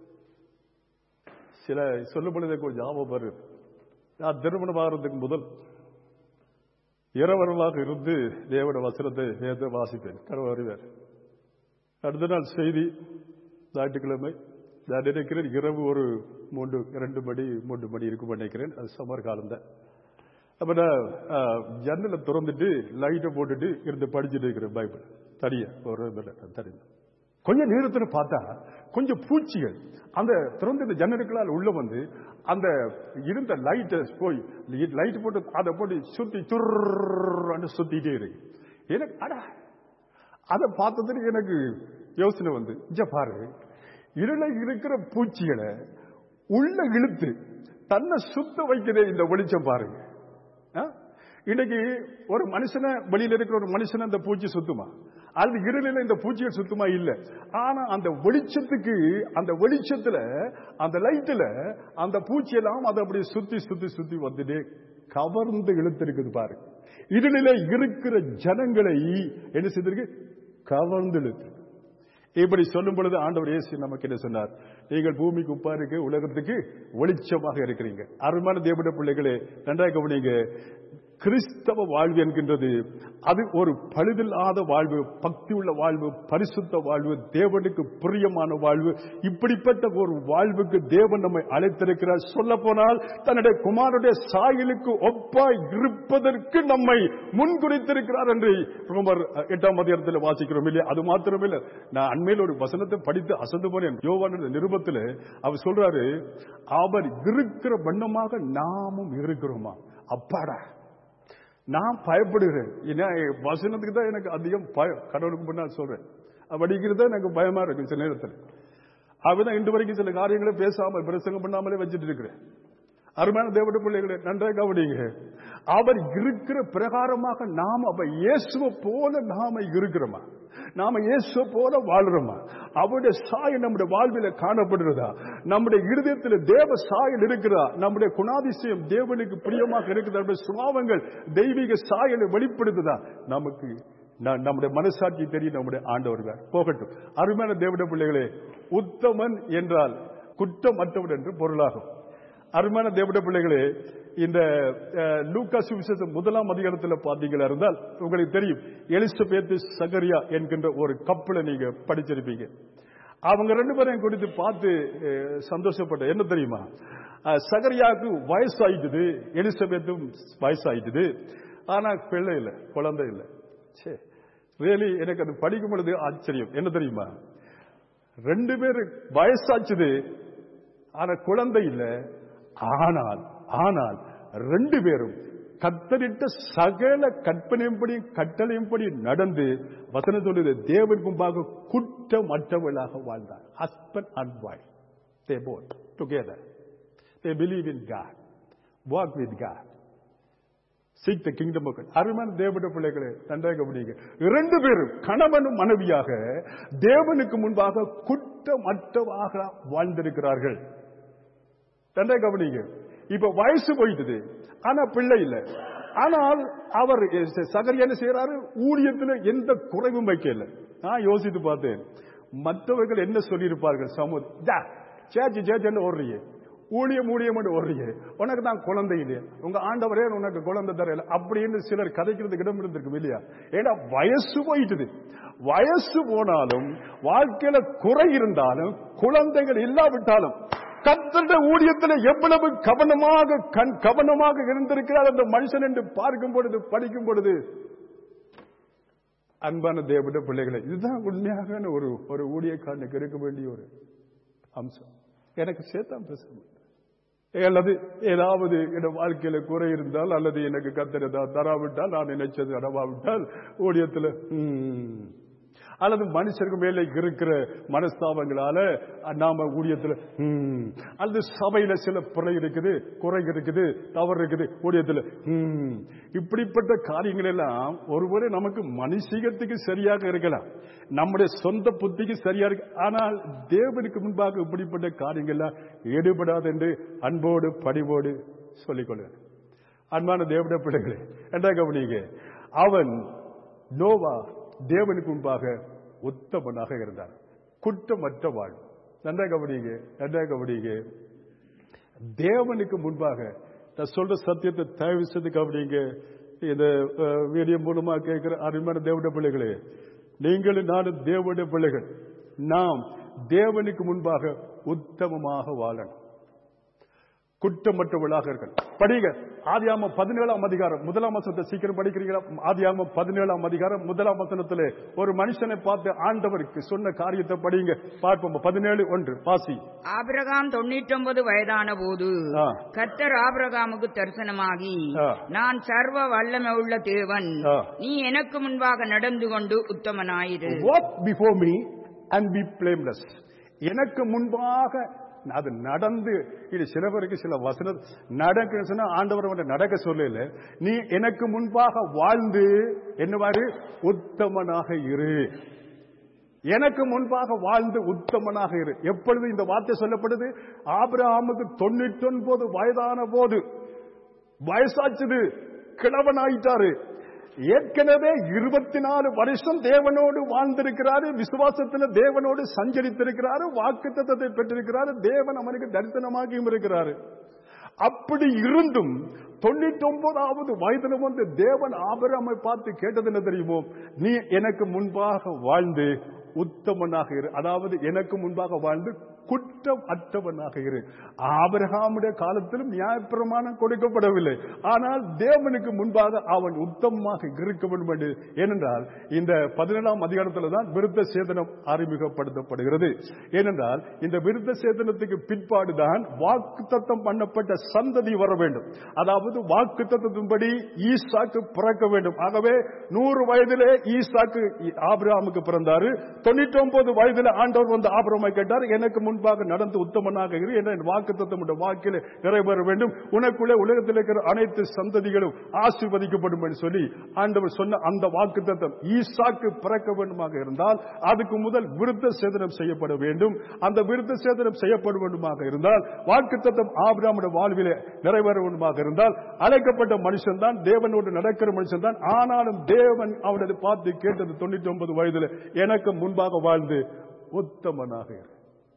[SPEAKER 1] சில சொல்லும் பொழுது கொஞ்சம் ஞாபகம் வருது நான் திருமணம் ஆகிறதுக்கு முதல் இரவரமாக இருந்து தேவட வசனத்தை வேத வாசிப்பேன் கடவுள் அறிவார் அடுத்த நாள் செய்தி ஞாயிற்றுக்கிழமை நான் நினைக்கிறேன் இரவு ஒரு மூன்று இரண்டு மணி மூன்று மணி இருக்கும் நினைக்கிறேன் அது சம்மர் காலம் தான் அப்ப நான் ஆஹ், ஜன்னலை திறந்துட்டு லைட்டை போட்டுட்டு இருந்து படிச்சுட்டு இருக்கிறேன் பைபிள் தனியா ஒரு தனியா கொஞ்ச நேரத்தில் பார்த்தா கொஞ்சம் பூச்சிகள் அந்த திறந்த ஜன்னலுக்களால் உள்ள வந்து அந்த இருந்த லைட்டை போய் லைட் போட்டு அதை போட்டு சுத்தி துர்ன்னு சுத்திட்டே இருக்கு எனக்கு அடா அதை பார்த்ததுக்கு எனக்கு யோசனை வந்து இங்க பாரு இருள இருக்கிற பூச்சிகளை உள்ள இழுத்து தன்னை சுத்த வைக்கிறே இந்த வெளிச்சம் பாருங்க ஆ? இன்னைக்கு ஒரு மனுஷனை வெளியில இருக்கிற ஒரு மனுஷனை அந்த பூச்சி சுத்துமா அது இருளில இந்த பூச்சிகள் சுத்தமா இல்ல ஆனா அந்த வெளிச்சத்துக்கு அந்த வெளிச்சத்துல அந்த லைட்ல அந்த பூச்சி எல்லாம் அதை அப்படி சுத்தி சுத்தி சுத்தி வந்துட்டு கவர்ந்து இழுத்திருக்குது பாரு இருளில இருக்கிற ஜனங்களை என்ன செய்திருக்கு கவர்ந்து இழுத்து இப்படி சொல்லும் பொழுது ஆண்டவர் இயேசு நமக்கு என்ன சொன்னார் நீங்கள் பூமிக்கு உப்பா இருக்கு உலகத்துக்கு வெளிச்சமாக இருக்கிறீங்க அருமையான தேவட பிள்ளைகளே நன்றாக கவனிங்க கிறிஸ்தவ வாழ்வு என்கின்றது அது ஒரு பழுதில்லாத வாழ்வு பக்தி உள்ள வாழ்வு பரிசுத்த வாழ்வு தேவனுக்கு பிரியமான வாழ்வு இப்படிப்பட்ட ஒரு வாழ்வுக்கு தேவன் நம்மை அழைத்திருக்கிறார் சொல்ல போனால் தன்னுடைய குமாரனுடைய சாயலுக்கு ஒப்பாய் இருப்பதற்கு நம்மை முன்குறித்திருக்கிறார் என்று ரோமர் எட்டாம் அதிகாரத்தில் வாசிக்கிறோம் இல்லையா அது மாத்திரமில்லை நான் அண்மையில் ஒரு வசனத்தை படித்து அசந்து போனேன் யோவான நிருபத்தில் அவர் சொல்றாரு அவர் இருக்கிற வண்ணமாக நாமும் இருக்கிறோமா அப்பாடா நான் பயப்படுகிறேன் ஏன்னா வசனத்துக்கு தான் எனக்கு அதிகம் பயம் கடவுளுக்கு முன்னால் சொல்றேன் படிக்கிறது தான் எனக்கு பயமா இருக்கு சில நேரத்தில் அப்படிதான் இன்று வரைக்கும் சில காரியங்களை பேசாமல் பிரசங்கம் பண்ணாமலே வச்சுட்டு இருக்கிறேன் அருமையான தேவட பிள்ளைகளை நன்றாக கவனிங்க அவர் இருக்கிற பிரகாரமாக நாம் அவ இயேசுவை போல நாம இருக்கிறோமா நாம இயேசுவை போல வாழ்றோமா அவருடைய சாயல் நம்முடைய வாழ்வில காணப்படுறதா நம்முடைய இருதயத்தில் தேவ சாயல் இருக்கிறதா நம்முடைய குணாதிசயம் தேவனுக்கு பிரியமாக இருக்குது நம்முடைய சுபாவங்கள் தெய்வீக சாயலை வெளிப்படுத்துதா நமக்கு ந- நம்முடைய மனசாட்சி தெரியும் நம்முடைய ஆண்டவர் தான். போகட்டும் அருமையான தேவட பிள்ளைகளே உத்தமன் என்றால் குற்றமற்றவன் என்று பொருளாகும் அருமையான தேவட பிள்ளைகளே இந்த அஹ், லூக்கா சுவிசேஷம் முதலாம் அதிகாரத்தில் பார்த்தீங்களா இருந்தால் உங்களுக்கு தெரியும் எலிசபெத் சகரியா என்கின்ற ஒரு கப்பலை நீங்க படிச்சிருப்பீங்க அவங்க ரெண்டு பேரையும் குறித்து பார்த்து அஹ், சந்தோஷப்பட்ட என்ன தெரியுமா அஹ், சகரியாவுக்கு வயசாயிட்டுது எலிசபெத்தும் வயசாயிட்டுது ஆனா பிள்ளை இல்லை குழந்தை இல்லை சே ரியலி எனக்கு அது படிக்கும் பொழுது ஆச்சரியம் என்ன தெரியுமா ரெண்டு பேரு வயசாச்சுது ஆனா குழந்தை இல்ல ஆனால் ஆனால் ரெண்டு பேரும் கத்தரிட்ட சகல கற்பனையும்படி கட்டளையும்படி நடந்து வசனம் சொல்லுது தேவன் முன்பாக குற்றமற்றவர்களாக வாழ்ந்தார் husband and wife they both together they believe in God walk with God seek the kingdom of அருமையான தேவட பிள்ளைகளே நன்றாக கவனிங்க இரண்டு பேரும் கணவனும் மனைவியாக தேவனுக்கு முன்பாக குற்றமற்றவாக வாழ்ந்திருக்கிறார்கள் நன்றாக கவனிங்க இப்ப வயசு போயிட்டது ஆனா பிள்ளை இல்ல ஆனால் அவர் சகரி என்ன செய்யறாரு ஊழியத்துல எந்த குறைவும் வைக்கல நான் யோசித்து பார்த்தேன் மற்றவர்கள் என்ன சொல்லியிருப்பார்கள் சமூக சேச்சி சேச்சன்னு ஓடுறீங்க ஊழியம் ஊழியம் ஓடுறீங்க உனக்கு தான் குழந்தை இல்லையா உங்க ஆண்டவரே உனக்கு குழந்தை தரையில அப்படின்னு சிலர் கதைக்கிறதுக்கு இடம் இருந்திருக்கும் இல்லையா ஏன்னா வயசு போயிட்டுது வயசு போனாலும் வாழ்க்கையில குறை இருந்தாலும் குழந்தைகள் இல்லாவிட்டாலும் கத்தருடைய ஊழியத்தில் எவ்வளவு கவனமாக கண் கவனமாக இருந்திருக்கிறார் அந்த மனுஷன் என்று பார்க்கும் பொழுது படிக்கும் பொழுது அன்பான தேவட பிள்ளைகளை இதுதான் உண்மையாக ஒரு ஒரு ஊழியக்காரனுக்கு இருக்க வேண்டிய ஒரு அம்சம் எனக்கு சேர்த்தான் பேச அல்லது ஏதாவது என் வாழ்க்கையில குறை இருந்தால் அல்லது எனக்கு கத்தர் ஏதாவது தராவிட்டால் நான் நினைச்சது நடவாவிட்டால் ஊழியத்தில் ம், அல்லது மனுஷருக்கு மேலே இருக்கிற மனஸ்தாபங்களால நாம ஊழியத்தில் ம், அல்லது சபையில சில பிழை இருக்குது குறை இருக்குது தவறு இருக்குது ஊழியத்தில் ம், இப்படிப்பட்ட காரியங்கள் எல்லாம் ஒருவரை நமக்கு மனுஷிகத்துக்கு சரியாக இருக்கலாம் நம்முடைய சொந்த புத்திக்கு சரியா இருக்கு ஆனால் தேவனுக்கு முன்பாக இப்படிப்பட்ட காரியங்கள்லாம் ஈடுபடாது என்று அன்போடு பணிவோடு சொல்லிக்கொள்கிறேன் அன்பான தேவனுடைய பிள்ளைகளே என்ற கவனிங்க அவன் நோவா தேவனுக்கு முன்பாக உத்தமனாக இருந்தார் குற்றமற்ற வாழ் நன்றாக கவனிங்க நன்றாக கவனிங்க தேவனுக்கு முன்பாக நான் சொல்ற சத்தியத்தை தயவு செய்து கவனிங்க இந்த அஹ், வீடியோ மூலமா கேட்கிற அருமையான தேவனுடைய பிள்ளைகளே நீங்களும் நானும் தேவனுடைய பிள்ளைகள் நாம் தேவனுக்கு முன்பாக உத்தமமாக வாழணும் குற்றமற்றவர்களாக இருக்க படிங்க ஆதியாம பதினேழாம் அதிகாரம் முதலாம் வசனத்தை சீக்கிரம் படிக்கிறீங்களா ஆதியாம பதினேழாம் அதிகாரம் முதலாம் வசனத்திலே ஒரு மனுஷனை பார்த்து ஆண்டவருக்கு சொன்ன காரியத்தை படிங்க பார்ப்போம் பதினேழு ஒன்று பாசி
[SPEAKER 2] ஆபிரகாம் தொண்ணூற்றொன்பது வயதான போது
[SPEAKER 1] ஆ.
[SPEAKER 2] கர்த்தர் ஆபிரகாமுக்கு தரிசனமாகி
[SPEAKER 1] ஆ.
[SPEAKER 2] நான் சர்வ வல்லமை உள்ள தேவன்
[SPEAKER 1] ஆ.
[SPEAKER 2] நீ எனக்கு முன்பாக நடந்து கொண்டு உத்தமனாயிரு
[SPEAKER 1] walk before me and be blameless எனக்கு முன்பாக அது நடந்து இது சில பேருக்கு சில வசனம் நடக்குன்னு சொன்னா ஆண்டவர் அவனை நடக்க சொல்லல நீ எனக்கு முன்பாக வாழ்ந்து என்ன மாதிரி உத்தமனாக இரு எனக்கு முன்பாக வாழ்ந்து உத்தமனாக இரு எப்பொழுது இந்த வார்த்தை சொல்லப்படுது ஆபிரகாமுக்கு தொண்ணூத்தி ஒன்பது வயதான போது வயசாச்சுது கிழவன் ஆயிட்டாரு ஏற்கனவே இருபத்தி நாலு வருஷம் தேவனோடு வாழ்ந்திருக்கிறாரு விசுவாசத்தில் தேவனோடு சஞ்சரித்திருக்கிறாரு வாக்கு தத்தத்தை பெற்றிருக்கிறாரு தேவன் அவனுக்கு தரிசனமாகியும் இருக்கிறாரு அப்படி இருந்தும் தொண்ணூத்தி ஒன்பதாவது வயதில் வந்து தேவன் ஆபராமை பார்த்து கேட்டது என்ன தெரியுமோ நீ எனக்கு முன்பாக வாழ்ந்து உத்தமனாக இரு அதாவது எனக்கு முன்பாக வாழ்ந்து குற்றம் அற்றவனாக இரு ஆபிரகாமுடைய காலத்திலும் நியாயப்பிரமாணம் கொடுக்கப்படவில்லை ஆனால் தேவனுக்கு முன்பாக அவன் உத்தமமாக இருக்க வேண்டும் என்று ஏனென்றால் இந்த பதினேழாம் அதிகாரத்தில் தான் விருத்த சேதனம் அறிமுகப்படுத்தப்படுகிறது ஏனென்றால் இந்த விருத்த சேதனத்துக்கு பிற்பாடுதான் வாக்கு தத்தம் பண்ணப்பட்ட சந்ததி வர வேண்டும் அதாவது வாக்கு தத்தத்தின்படி ஈசாக்கு பிறக்க வேண்டும் ஆகவே நூறு வயதிலே ஈசாக்கு ஆபிரகாமுக்கு பிறந்தாரு தொண்ணூற்றி ஒன்பது வயதில் ஆண்டவர் வந்து ஆபிரமை கேட்டார் எனக்கு முன்பாக நடந்து உத்தமனாக இரு என்ற வாக்கு தத்தம் வாக்கில் நிறைவேற வேண்டும் உனக்குள்ளே உலகத்தில் இருக்கிற அனைத்து சந்ததிகளும் ஆசீர்வதிக்கப்படும் என்று சொல்லி ஆண்டவர் சொன்ன அந்த வாக்கு தத்தம் ஈசாக்கு பிறக்க வேண்டுமாக இருந்தால் அதுக்கு முதல் விருத்த சேதனம் செய்யப்பட வேண்டும் அந்த விருத்த சேதனம் செய்யப்பட வேண்டுமாக இருந்தால் வாக்கு தத்தம் ஆபிராமுடைய வாழ்விலே நிறைவேற வேண்டுமாக இருந்தால் அழைக்கப்பட்ட மனுஷன் தான் தேவனோடு நடக்கிற மனுஷன் தான் ஆனாலும் தேவன் அவனது பார்த்து கேட்டது தொண்ணூத்தி ஒன்பது வயதில் எனக்கு முன்பாக வாழ்ந்து உத்தமனாக இரு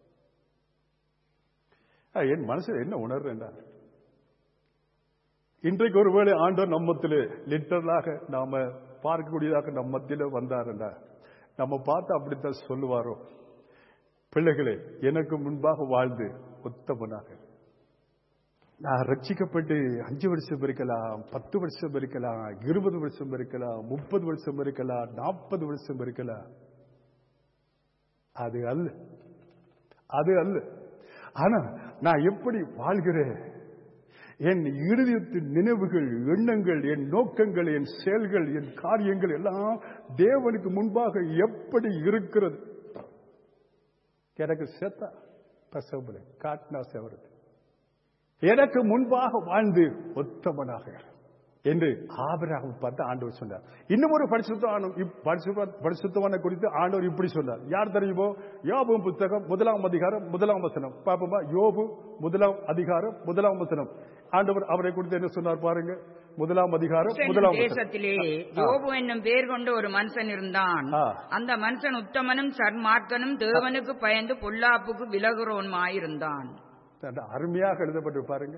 [SPEAKER 1] அஹ், என் மனசில் என்ன உணர்றேன்டா இன்றைக்கு ஒருவேளை ஆண்டவர் நம்மத்திலே லிட்டரலாக நாம பார்க்கக்கூடியதாக நம்ம மத்தியில வந்தாருண்டா நம்ம பார்த்து அப்படித்தான் சொல்லுவாரோ பிள்ளைகளே எனக்கு முன்பாக வாழ்ந்து உத்தமனாக இரு. நான் ரட்சிக்கப்பட்டு அஞ்சு வருஷம் இருக்கலாம் பத்து வருஷம் இருக்கலாம் இருபது வருஷம் இருக்கலாம் முப்பது வருஷம் இருக்கலாம் நாற்பது வருஷம் இருக்கலாம் அது அல்ல அது அல்ல ஆனா நான் எப்படி வாழ்கிறேன் என் இருதயத்தின் நினைவுகள் எண்ணங்கள் என் நோக்கங்கள் என் செயல்கள் என் காரியங்கள் எல்லாம் தேவனுக்கு முன்பாக எப்படி இருக்கிறது எனக்கு செத்தா பசம்புல காட்டினா செவருது எனக்கு முன்பாக வாழ்ந்து உத்தமனாக இரு. என்று ஆபிரகாம் பார்த்து ஆண்டவர் சொன்னார் இன்னும் ஒரு பரிசுத்தவானம் இப்- பரிசுத்த- பரிசுத்தவானை குறித்து ஆண்டவர் இப்படி சொன்னார் யார் தெரியுமோ யோபு புத்தகம் முதலாம் அதிகாரம் முதலாம் வசனம் பாப்போமா யோபு முதலாம் அதிகாரம் முதலாம் வசனம் ஆண்டவர் அவரை குறித்து என்ன சொன்னார் பாருங்க முதலாம் அதிகாரம் முதலாம் வசனம்
[SPEAKER 2] தேசத்திலே யோபு என்னும் பேர் கொண்ட ஒரு மனுஷன் இருந்தான்
[SPEAKER 1] ஆ.
[SPEAKER 2] அந்த மனுஷன் உத்தமனும் சன்மார்க்கனும் தேவனுக்கு பயந்து பொல்லாப்புக்கு விலகுறவனுமாயிருந்தான்
[SPEAKER 1] அந்த அருமையாக எழுதப்பட்டு பாருங்க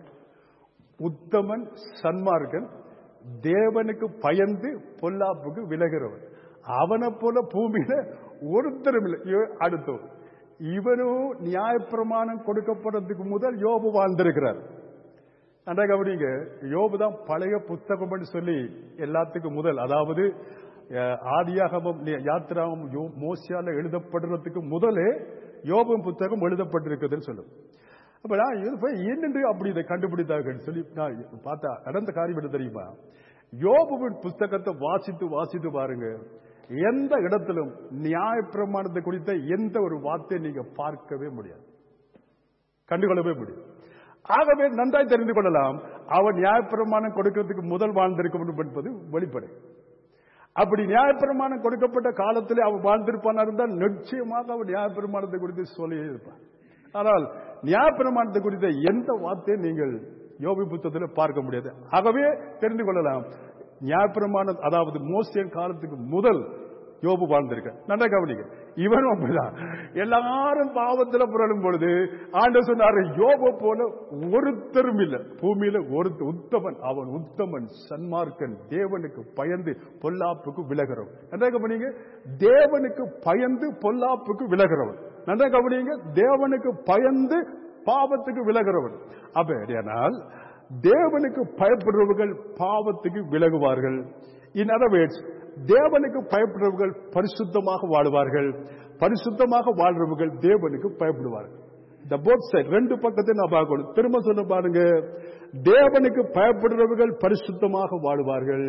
[SPEAKER 1] உத்தமன் சன்மார்க்கன் தேவனுக்கு பயந்து பொல்லாப்புக்கு விலகிறவன் அவனை போல பூமியில ஒருத்தரும் இல்லை இவ- அடுத்தவன் இவனும் நியாயப்பிரமாணம் கொடுக்கப்படுறதுக்கு முதல் யோபு வாழ்ந்திருக்கிறார் நன்றா கவனிங்க யோபு தான் பழைய புத்தகம்னு சொல்லி எல்லாத்துக்கும் முதல் அதாவது அஹ், ஆதியாகமம் நி- யாத்திராகமம் யோ- மோசியால எழுதப்படுறதுக்கு முதலே யோபம் புத்தகம் எழுதப்பட்டிருக்குதுன்னு சொல்லும் அப்ப நான் இது போய் என்னென்று அப்படி இதை கண்டுபிடித்தார்கள் சொல்லி நான் பார்த்தா நடந்த காரியம் என்ன தெரியுமா யோபுவின் புத்தகத்தை வாசித்து வாசித்து பாருங்க எந்த இடத்திலும் நியாயப்பிரமாணத்தை குறித்த எந்த ஒரு வார்த்தையை நீங்க பார்க்கவே முடியாது கண்டுகொள்ளவே முடியும் ஆகவே நன்றாய் தெரிந்து கொள்ளலாம் அவன் நியாயப்பிரமாணம் கொடுக்கிறதுக்கு முதல் வாழ்ந்திருக்க வேண்டும் என்பது வெளிப்படை அப்படி நியாயப்பிரமாணம் கொடுக்கப்பட்ட காலத்திலே அவன் வாழ்ந்திருப்பான் இருந்தால் நிச்சயமாக அவன் நியாயப்பிரமாணத்தை குறித்து சொல்லியே இருப்பான் ஆனால் நியாயப்பிரமாணத்தை குறித்த எந்த வார்த்தையும் நீங்கள் யோபி புத்தகத்தில் பார்க்க முடியாது ஆகவே தெரிந்து கொள்ளலாம் நியாயப்பிரமாணம் அதாவது மோசியன் காலத்துக்கு முதல் யோபு வாழ்ந்திருக்க நல்லா கவனிங்க இவனும் அப்படிதான் எல்லாரும் பாவத்துல புரளும் பொழுது ஆண்டவர் சொன்னாரு யோபு போல ஒருத்தரும் இல்ல பூமியில ஒரு உத்தமன் அவன் உத்தமன் சன்மார்க்கன் தேவனுக்கு பயந்து பொல்லாப்புக்கு விலகிறவன் நல்லா கவனிங்க தேவனுக்கு பயந்து பொல்லாப்புக்கு விலகிறவன் நல்லா கவனிங்க தேவனுக்கு பயந்து பாவத்துக்கு விலகிறவன் அப்படியானால் தேவனுக்கு பயப்படுறவர்கள் பாவத்துக்கு விலகுவார்கள் இன் அதர் வேர்ட்ஸ் தேவனுக்கு பயப்படுறவர்கள் பரிசுத்தமாக வாழுவார்கள் பரிசுத்தமாக வாழ்றவர்கள் தேவனுக்கு பயப்படுவார்கள் இந்த போத் சைட் ரெண்டு பக்கத்தை நான் பார்க்கணும் திரும்ப சொல்ல பாருங்க தேவனுக்கு பயப்படுறவர்கள் பரிசுத்தமாக வாழுவார்கள்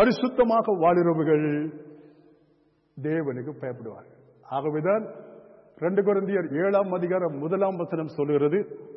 [SPEAKER 1] பரிசுத்தமாக வாழுறவர்கள் தேவனுக்கு பயப்படுவார்கள் ஆகவேதான் ரெண்டு குழந்தையர் ஏழாம் அதிகாரம் முதலாம் வசனம் சொல்லுகிறது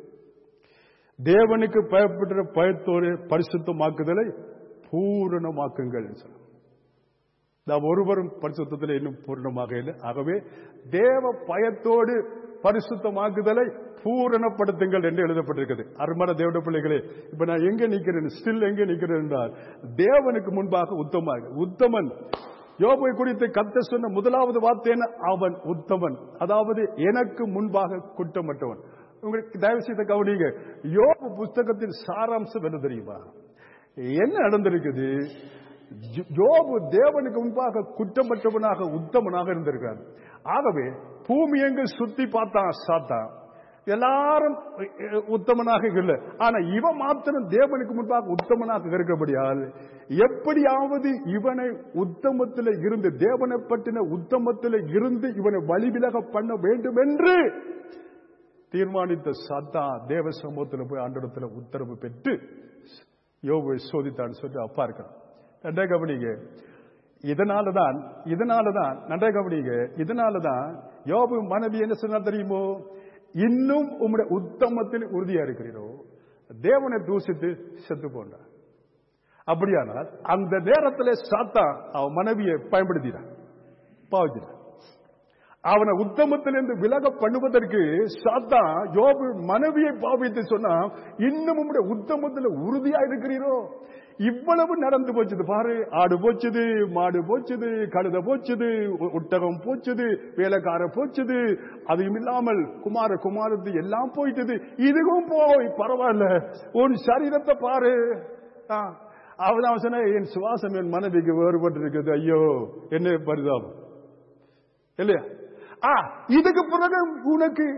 [SPEAKER 1] தேவனுக்கு பயப்படுற பயத்தோடு பரிசுத்தமாக்குதலை பூரணமாக்குங்கள் என்று சொல்லும் நாம் ஒருவரும் பரிசுத்தத்தில் இன்னும் பூர்ணமாக இல்லை ஆகவே தேவ பயத்தோடு பரிசுத்தமாக்குதலை பூரணப்படுத்துங்கள் என்று எழுதப்பட்டிருக்கிறது அருமர தேவட பிள்ளைகளே இப்ப நான் எங்க நிக்கிறேன் ஸ்டில் எங்க நிக்கிறேன் என்றால் தேவனுக்கு முன்பாக உத்தமாக உத்தமன் யோபை குறித்து கத்த சொன்ன முதலாவது வார்த்தை என்ன அவன் உத்தமன் அதாவது எனக்கு முன்பாக குற்றமற்றவன் உங்களுக்கு தயவு செய்த கவனிங்க யோபு புஸ்தகத்தின் சாராம்சம் என்ன தெரியுமா என்ன நடந்திருக்குது யோ- யோபு தேவனுக்கு முன்பாக குற்றமற்றவனாக உத்தமனாக இருந்திருக்கார் ஆகவே பூமி எங்கு சுத்தி பார்த்தான் சாத்தான் எல்லாரும் அஹ், உத்தமனாக இல்லை ஆனா இவன் மாத்திரம் தேவனுக்கு முன்பாக உத்தமனாக இருக்கிறபடியால் எப்படியாவது இவனை உத்தமத்தில் இருந்து தேவனை பற்றின உத்தமத்தில் இருந்து இவனை வழிவிலக பண்ண வேண்டும் என்று தீர்மானித்த சாத்தா தேவ சமூகத்தில் போய் ஆண்டடத்தில் உத்தரவு பெற்று யோபுவை சோதித்தான்னு சொல்லி அப்பா இருக்கிறான் நன்றே கவனிங்க இதனாலதான் இதனாலதான் நன்றே கவனிங்க இதனாலதான் யோபு மனைவி என்ன சொன்னா தெரியுமோ இன்னும் உம்முடைய உத்தமத்தில் உறுதியா இருக்கிறீரோ தேவனை தூசித்து செத்து போன்றார் அப்படியானால் அந்த நேரத்தில் சாத்தா அவன் மனைவியை பயன்படுத்தினான் பாவிச்சிட்டான் அவனை உத்தமத்திலிருந்து விலக பண்ணுவதற்கு சாத்தா யோபு மனைவியை பாவித்து சொன்னா இன்னும் உம்முடைய உத்தமத்தில் உறுதியா இருக்கிறீரோ இவ்வளவு நடந்து போச்சுது பாரு ஆடு போச்சுது மாடு போச்சுது கழுத போச்சுது ஒ- ஒட்டகம் போச்சுது வேலைக்கார போச்சுது அதுவும் இல்லாமல் குமார குமாரத்து எல்லாம் போயிட்டது இதுவும் போய் பரவாயில்ல உன் சரீரத்தை பாரு ஆ, அவன் அவன் சொன்ன என் சுவாசம் என் மனைவிக்கு வேறுபட்டு இருக்குது ஐயோ என்ன பரிதாபம் இல்லையா ஆ இதுக்கு பிறகு உனக்கு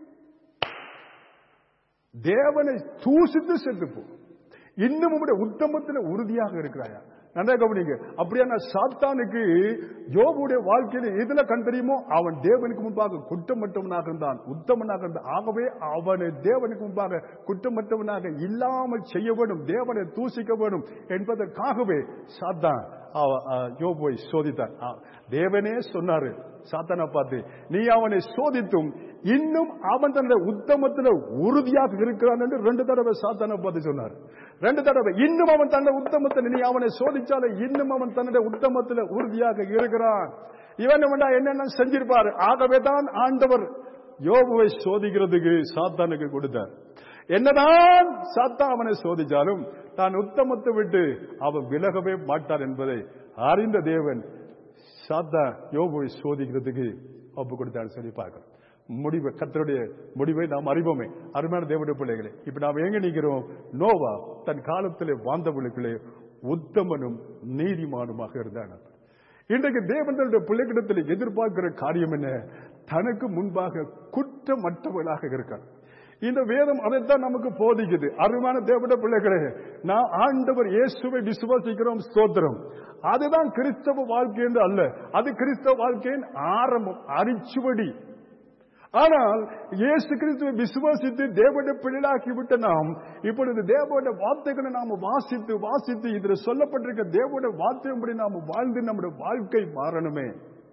[SPEAKER 1] தேவனை தூசித்து செத்து போ இன்னும் உம்முடைய உத்தமத்தில் உறுதியாக இருக்கிறாயா நன்றா கவனிங்க அப்படியான சாத்தானுக்கு யோபுடைய வாழ்க்கையில எதுல கண் தெரியுமோ அவன் தேவனுக்கு முன்பாக குற்றமற்றவனாக இருந்தான் உத்தமனாக இருந்தான் ஆகவே அவனை தேவனுக்கு முன்பாக குற்றமற்றவனாக இல்லாமல் செய்ய வேண்டும் தேவனை தூசிக்க வேண்டும் என்பதற்காகவே சாத்தான் அவ- அ, யோபுவை சோதித்தான் ஆ, தேவனே சொன்னாரு சாத்தானை பார்த்து நீ அவனை சோதித்தும் இன்னும் அவன் தன்னுடைய உத்தமத்தில் உறுதியாக இருக்கிறான் என்று ரெண்டு தடவை சாத்தானை பார்த்து சொன்னார் ரெண்டு தடவை இன்னும் அவன் தன்னுடைய உத்தமத்தில் நீ அவனை சோதிச்சாலே இன்னும் அவன் தன்னுடைய உத்தமத்தில் உறுதியாக இருக்கிறான் இவன் வேண்டா என்னென்ன செஞ்சிருப்பார் ஆகவே தான் ஆண்டவர் யோபுவை சோதிக்கிறதுக்கு சாத்தானுக்கு கொடுத்தார் என்னதான் சாத்தா அவனை சோதிச்சாலும் தான் உத்தமத்தை விட்டு அவன் விலகவே மாட்டார் என்பதை அறிந்த தேவன் சாத்தா யோபுவை சோதிக்கிறதுக்கு ஒப்பு கொடுத்தான்னு சொல்லி பார்க்கிறோம் முடிவு கர்த்தருடைய முடிவை நாம் அறிவோமே அருமையான தேவனுடைய பிள்ளைகளே இப்ப நாம் எங்க நிற்கிறோம் நோவா தன் காலத்திலே வாழ்ந்தவர்களுக்குள்ளே உத்தமனும் நீதிமானுமாக இருந்தான் இன்றைக்கு தேவனுடைய பிள்ளைகளிடத்தில் எதிர்பார்க்கிற காரியம் என்ன தனக்கு முன்பாக குற்றமற்றவர்களாக இருக்கார் இந்த வேதம் அதைத்தான் நமக்கு போதிக்குது அருமையான தேவட பிள்ளைகளே நான் ஆண்டவர் இயேசுவை விசுவாசிக்கிறோம் ஸ்தோத்திரம் அதுதான் கிறிஸ்தவ வாழ்க்கை என்று அல்ல அது கிறிஸ்தவ வாழ்க்கையின் ஆரம்பம் அரிச்சுவடி ஆனால் இயேசு கிறிஸ்துவை விசுவாசித்து தேவனுடைய பிள்ளைகளாக்கி விட்ட நாம் இப்பொழுது தேவனுடைய வார்த்தைகளை நாம் வாசித்து வாசித்து இதில் சொல்லப்பட்டிருக்க தேவனுடைய வார்த்தையின்படி நாம் வாழ்ந்து நம்முடைய வாழ்க்கை மாறணுமே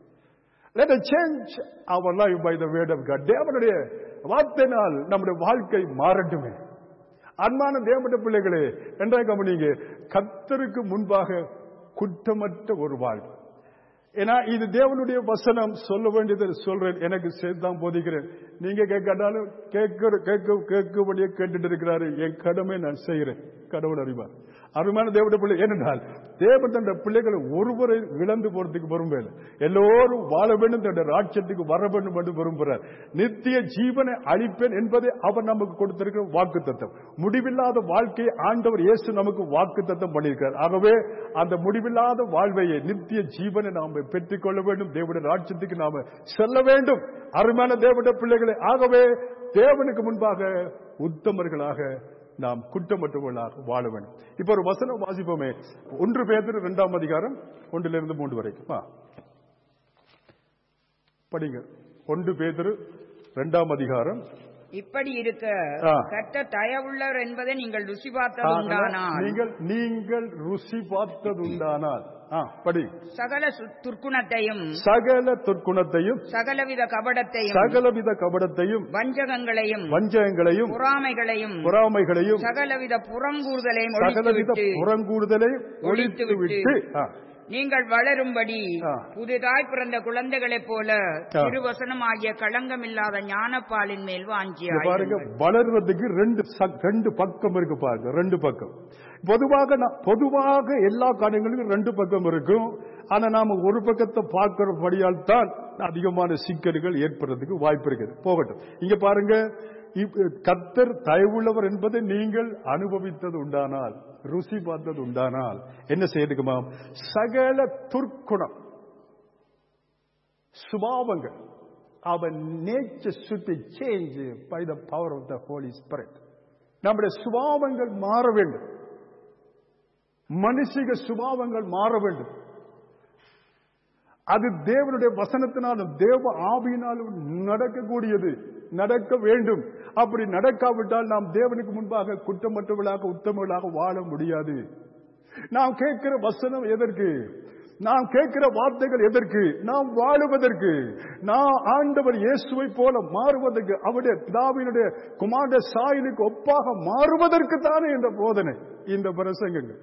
[SPEAKER 1] Let us change our life by the word of God. தேவனுடைய வார்த்தையினால் நம்முடைய வாழ்க்கை மாறட்டுமே அன்பான தேவனுடைய பிள்ளைகளே என்றால் கவனிங்க கத்தருக்கு முன்பாக குற்றமற்ற ஒரு வாழ்வு ஏன்னா இது தேவனுடைய வசனம் சொல்ல வேண்டியதை சொல்றேன் எனக்கு சேர்த்தான் போதிக்கிறேன் நீங்க கேட்காட்டாலும் கேட்க கேட்க கேட்கபடியே கேட்டுட்டு இருக்கிறாரு என் கடமை நான் செய்கிறேன் கடவுள் அறிவார் அருமையான தேவனுடைய பிள்ளை ஏனென்றால் தேவன் தன்னுடைய பிள்ளைகளை ஒருவரை இழந்து போறதுக்கு விரும்பல எல்லோரும் வாழ வேண்டும் தன்னுடைய ராட்சத்துக்கு வர வேண்டும் என்று விரும்புகிறார் நித்திய ஜீவனை அளிப்பேன் என்பதை அவர் நமக்கு கொடுத்திருக்கிற வாக்கு தத்தம் முடிவில்லாத வாழ்க்கையை ஆண்டவர் இயேசு நமக்கு வாக்கு தத்தம் பண்ணியிருக்கிறார் ஆகவே அந்த முடிவில்லாத வாழ்வையை நித்திய ஜீவனை நாம் பெற்றுக்கொள்ள வேண்டும் தேவனுடைய ராட்சத்துக்கு நாம செல்ல வேண்டும் அருமையான தேவனுடைய பிள்ளைகளை ஆகவே தேவனுக்கு முன்பாக உத்தமர்களாக நாம் குற்றமற்றவர்களாக வாழ வேண்டும் இப்ப ஒரு வசனம் வாசிப்போமே ஒன்று பேதர் இரண்டாம் அதிகாரம் ஒன்றிலிருந்து மூன்று வரைக்கும் ஆ. படிங்க ஒன்று பேதர் இரண்டாம் அதிகாரம்
[SPEAKER 2] இப்படி இருக்க
[SPEAKER 1] ஆ.
[SPEAKER 2] கர்த்த தயவுள்ளவர் என்பதை நீங்கள் ருசி பார்த்தது
[SPEAKER 1] ஆ,
[SPEAKER 2] உண்டானால்
[SPEAKER 1] நீங்கள் நீங்கள் ருசி பார்த்ததுண்டானால் ஆ, படி
[SPEAKER 2] சகல சு- துர்க்குணத்தையும்
[SPEAKER 1] சகல துர்க்குணத்தையும்
[SPEAKER 2] சகலவித கபடத்தையும்
[SPEAKER 1] சகலவித கபடத்தையும்
[SPEAKER 2] வஞ்சகங்களையும்
[SPEAKER 1] வஞ்சகங்களையும்
[SPEAKER 2] பொறாமைகளையும்
[SPEAKER 1] பொறாமைகளையும்
[SPEAKER 2] சகலவித புறங்கூறுதலையும்
[SPEAKER 1] சகலவித
[SPEAKER 2] ஒழித்துவிட்டு
[SPEAKER 1] புறங்கூடுதலை ஒழித்து விட்டு ஆ,
[SPEAKER 2] நீங்கள் வளரும்படி
[SPEAKER 1] ஆ.
[SPEAKER 2] புதிதாய் பிறந்த குழந்தைகளைப் போல
[SPEAKER 1] ஆ.
[SPEAKER 2] திருவசனமாகிய களங்கமில்லாத ஞானப்பாலின் மேல்
[SPEAKER 1] இங்க பாருங்க
[SPEAKER 2] வாஞ்சியாயிருங்கள்
[SPEAKER 1] வளர்றதுக்கு ரெண்டு சக்- ரெண்டு பக்கம் இருக்கு பாருங்க ரெண்டு பக்கம் பொதுவாக நா- பொதுவாக எல்லா காரியங்களுக்கும் ரெண்டு பக்கம் இருக்கும் ஆனா நாம ஒரு பக்கத்தை பார்க்கிறபடியால் தான் அதிகமான சிக்கல்கள் ஏற்படுறதுக்கு வாய்ப்பு இருக்குது போகட்டும் இங்க பாருங்க இப்ப கர்த்தர் தயவுள்ளவர் என்பதை நீங்கள் அனுபவித்தது உண்டானால் ருசி பார்த்தது உண்டானால் என்ன செய்யுதுக்குமா சகல துர்க்குணம் சுபாவங்கள் our nature should be changed by the power of the Holy Spirit. நம்முடைய சுபாவங்கள் மாற வேண்டும் மனுஷிக சுபாவங்கள் மாற வேண்டும் அது தேவனுடைய வசனத்தினாலும் தேவ ஆவியினாலும் நடக்கக்கூடியது நடக்க வேண்டும் அப்படி நடக்காவிட்டால் நாம் தேவனுக்கு முன்பாக குற்றமற்றவர்களாக உத்தமர்களாக வாழ முடியாது நாம் கேட்கிற வசனம் எதற்கு நாம் கேட்கிற வார்த்தைகள் எதற்கு நாம் வாழுவதற்கு நாம் ஆண்டவர் இயேசுவை போல மாறுவதற்கு அவருடைய பிதாவினுடைய குமார சாயலுக்கு ஒப்பாக மாறுவதற்கு தானே இந்த போதனை இந்த பிரசங்கங்கள்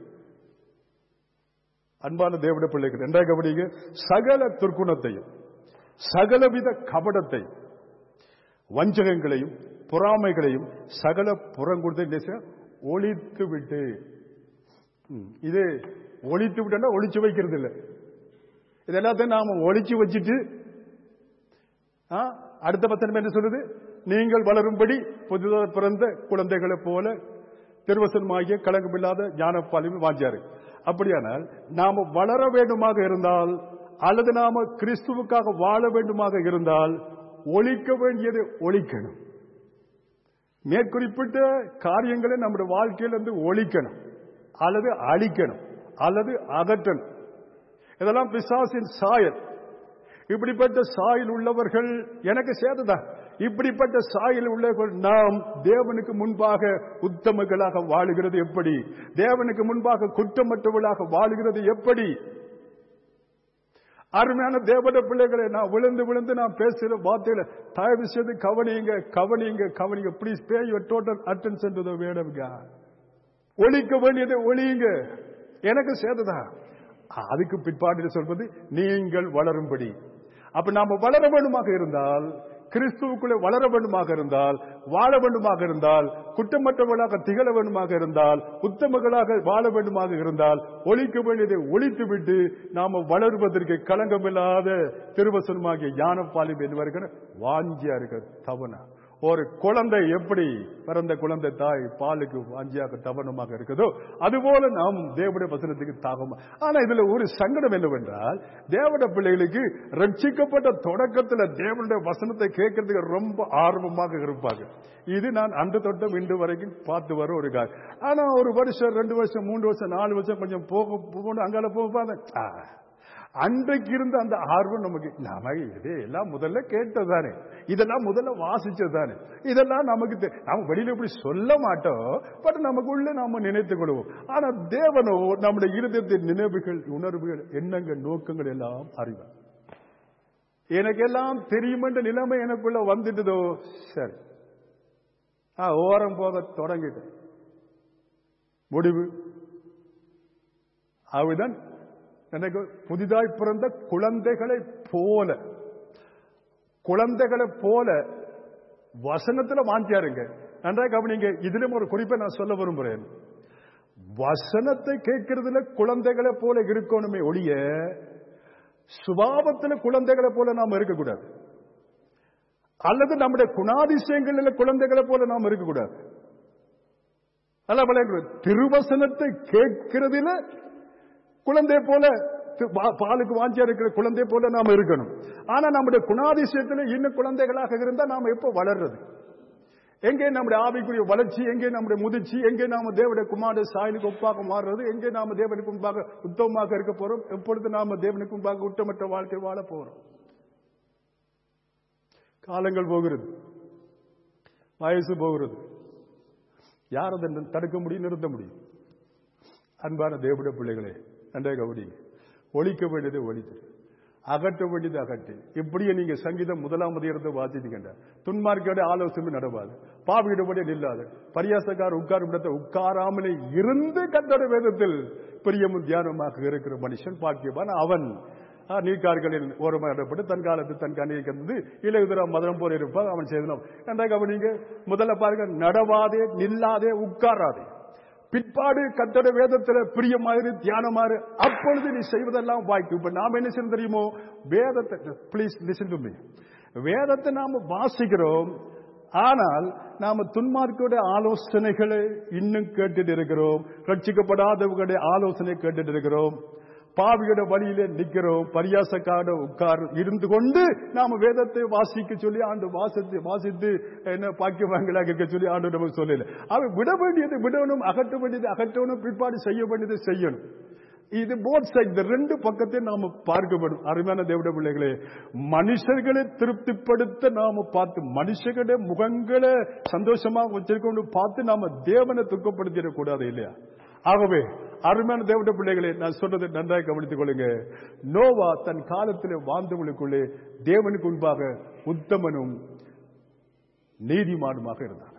[SPEAKER 1] அன்பான தேவட பிள்ளைகள் ரெண்டாவது கபடிங்க சகல துர்க்குணத்தையும் சகலவித கபடத்தையும் வஞ்சகங்களையும் பொறாமைகளையும் சகல புறங்குடுத்தை ஒழித்து விட்டு ம், இது ஒழித்து விட்டா ஒளிச்சு வைக்கிறது இல்லை இது எல்லாத்தையும் நாம ஒளிச்சு வச்சுட்டு ஆ, அடுத்த பத்தனம் என்ன சொல்லுது நீங்கள் வளரும்படி புதிதாக பிறந்த குழந்தைகளைப் போல திருவசனமாகிய கலங்கமில்லாத ஞானப்பாலில் வாஞ்சாரு அப்படியானால் நாம வளர வேண்டுமாக இருந்தால் அல்லது நாம கிறிஸ்துவுக்காக வாழ வேண்டுமாக இருந்தால் ஒழிக்க வேண்டியதை ஒழிக்கணும் மேற்குறிப்பிட்ட காரியங்களை நம்முடைய வாழ்க்கையிலிருந்து ஒழிக்கணும் அல்லது அழிக்கணும் அல்லது அகற்றணும் இதெல்லாம் பிசாசின் சாயல் இப்படிப்பட்ட சாயல் உள்ளவர்கள் எனக்கு சேர்த்துதான் இப்படிப்பட்ட சாயல் உள்ளவர்கள் நாம் தேவனுக்கு முன்பாக உத்தமர்களாக வாழுகிறது எப்படி தேவனுக்கு முன்பாக குற்றமற்றவர்களாக வாழுகிறது எப்படி அருமையான தேவட பிள்ளைகளை நான் விழுந்து விழுந்து நான் பேசுகிற வார்த்தைகளை தயவு செய்து கவனிங்க கவனிங்க கவனிங்க please pay your total attention to the word of God ஒழிக்க வேண்டியதை ஒழியுங்க எனக்கு சேர்த்துதான் அதுக்கு பிற்பாடு சொல்வது நீங்கள் வளரும்படி அப்ப நாம வளர வேண்டுமாக இருந்தால் கிறிஸ்துவுக்குள்ளே வளர வேண்டுமாக இருந்தால் வாழ வேண்டுமாக இருந்தால் குற்றமற்றவர்களாக திகழ வேண்டுமாக இருந்தால் உத்தமர்களாக வாழ வேண்டுமாக இருந்தால் ஒழிக்க வேண்டியதை ஒழித்து விட்டு நாம வளருவதற்கு களங்கமில்லாத திருவசனமாகிய ஞானப்பாலிம் என்பவர்கள் வாஞ்சியா இருக்க தவணா ஒரு குழந்தை எப்படி பிறந்த குழந்தை தாய் பாலுக்கு வாஞ்சியாக தவணமாக இருக்குதோ அதுபோல நாம் தேவடைய வசனத்துக்கு தாகமா ஆனா இதுல ஒரு சங்கடம் என்னவென்றால் தேவட பிள்ளைகளுக்கு ரட்சிக்கப்பட்ட தொடக்கத்துல தேவனுடைய வசனத்தை கேட்கறதுக்கு ரொம்ப ஆர்வமாக இருப்பாங்க இது நான் அந்த தொட்டம் இன்று வரைக்கும் பார்த்து வர ஒரு காரியம் ஆனா ஒரு வருஷம் ரெண்டு வருஷம் மூன்று வருஷம் நாலு வருஷம் கொஞ்சம் போக போகணும் அங்கால போக பார்த்தேன் ஆ, அன்றைக்கு இருந்த அந்த ஆர்வம் நமக்கு நாம இது எல்லாம் முதல்ல கேட்டதானே இதெல்லாம் முதல்ல வாசிச்சதானே இதெல்லாம் நமக்கு தெ- நாம வெளியில இப்படி சொல்ல மாட்டோம் பட் நமக்குள்ள நாம நினைத்துக் கொள்வோம் ஆனா தேவனோ நம்முடைய இருதயத்தின் நினைவுகள் உணர்வுகள் எண்ணங்கள் நோக்கங்கள் எல்லாம் அறிவார் எனக்கு எல்லாம் தெரியும் என்ற நிலைமை எனக்குள்ள வந்துட்டதோ சரி ஆ ஓரம் போக தொடங்கிட்டேன் முடிவு அவுதான் எனக்கு புதிதாய் பிறந்த குழந்தைகளை போல குழந்தைகளை போல வசனத்துல வாஞ்சியாருங்க நன்றாக கவனிங்க இதிலும் ஒரு குறிப்பை நான் சொல்ல விரும்புகிறேன் வசனத்தை கேட்கறதுல குழந்தைகளை போல இருக்கணுமே ஒழிய சுபாவத்துல குழந்தைகளை போல நாம் இருக்கக்கூடாது அல்லது நம்முடைய குணாதிசயங்களில் குழந்தைகளை போல நாம் இருக்கக்கூடாது நல்லா விளையாடுறது திருவசனத்தை கேட்கிறதுல குழந்தை போல தி- பா- பாலுக்கு வாஞ்சியா இருக்கிற குழந்தை போல நாம இருக்கணும் ஆனா நம்முடைய குணாதிசயத்துல இன்னும் குழந்தைகளாக இருந்தா நாம எப்ப வளர்றது எங்கே நம்முடைய ஆவிக்குரிய வளர்ச்சி எங்கே நம்முடைய முதிர்ச்சி எங்கே நாம தேவனுடைய குமார சாயலுக்கு ஒப்பாக மாறுறது எங்கே நாம தேவனுக்கு முன்பாக உத்தமமாக இருக்க போறோம் எப்பொழுது நாம தேவனுக்கு முன்பாக உத்தமற்ற வாழ்க்கை வாழ போறோம் காலங்கள் போகிறது ஆயுசு போகிறது யார் அதை தடுக்க முடியும் நிறுத்த முடியும் அன்பான தேவட பிள்ளைகளே நன்றாக கவனிங்க ஒழிக்க வேண்டியது ஒழித்து அகற்ற வேண்டியது அகட்டு இப்படியே நீங்க சங்கீதம் முதலாம் அதிகாரத்தை வாசித்தீங்க துன்மார்க்கோட ஆலோசனை நடவாது பாவியிடபடி நில்லாது பரியாசக்கார உட்காரும் இடத்தை உட்காராமலே இருந்து கத்தோட வேதத்தில் பிரியமும் தியானமாக இருக்கிற மனுஷன் பாக்கியவான் அவன் ஆ, நீர்க்கார்களில் ஓரமாக இடப்பட்டு தன் காலத்து தன் கண்ணியை கந்து இலகுதிரா மதுரம் போல இருப்பான் அவன் செய்தனும் நன்றாக கவனிங்க முதல்ல பாருங்க நடவாதே நில்லாதே உட்காராதே பிற்பாடு கத்தோட வேதத்துல பிரியமாயிரு தியானமாறு அப்பொழுது நீ செய்வதெல்லாம் வாய்க்கும் இப்ப நாம என்ன செய்யணும் தெரியுமோ வேதத்தை ப்ளீஸ் லிசன் டு மீ வேதத்தை நாம வாசிக்கிறோம் ஆனால் நாம துன்மார்க்கோட ஆலோசனைகளை இன்னும் கேட்டுட்டு இருக்கிறோம் ரட்சிக்கப்படாதவர்களுடைய ஆலோசனை கேட்டுட்டு இருக்கிறோம் பாவியோட வழியில நிக்கிறோம் பரியாசக்காட உட்கார் இருந்து கொண்டு நாம வேதத்தை வாசிக்க சொல்லி ஆண்டு வாசித்து வாசித்து என்ன பாக்கியவாங்களாக இருக்க சொல்லி ஆண்டு நமக்கு சொல்லல அவன் விட வேண்டியது விடணும் அகற்ற வேண்டியது அகற்றணும் பிற்பாடு செய்ய வேண்டியது செய்யணும் இது போத் சைட் இந்த ரெண்டு பக்கத்தையும் நாம பார்க்க வேண்டும் அருமையான தேவட பிள்ளைகளே மனுஷர்களை திருப்திப்படுத்த நாம பார்த்து மனுஷர்களுடைய முகங்களை சந்தோஷமாக வச்சிருக்கணும் பார்த்து நாம தேவனை துக்கப்படுத்திடக்கூடாது இல்லையா ஆகவே அருமையான தேவட பிள்ளைகளே நான் சொன்னதை நன்றாக கவனித்துக் கொள்ளுங்க நோவா தன் காலத்தில் வாழ்ந்தவர்களுக்குள்ளே தேவனுக்கு முன்பாக உத்தமனும் நீதிமானுமாக இருந்தான்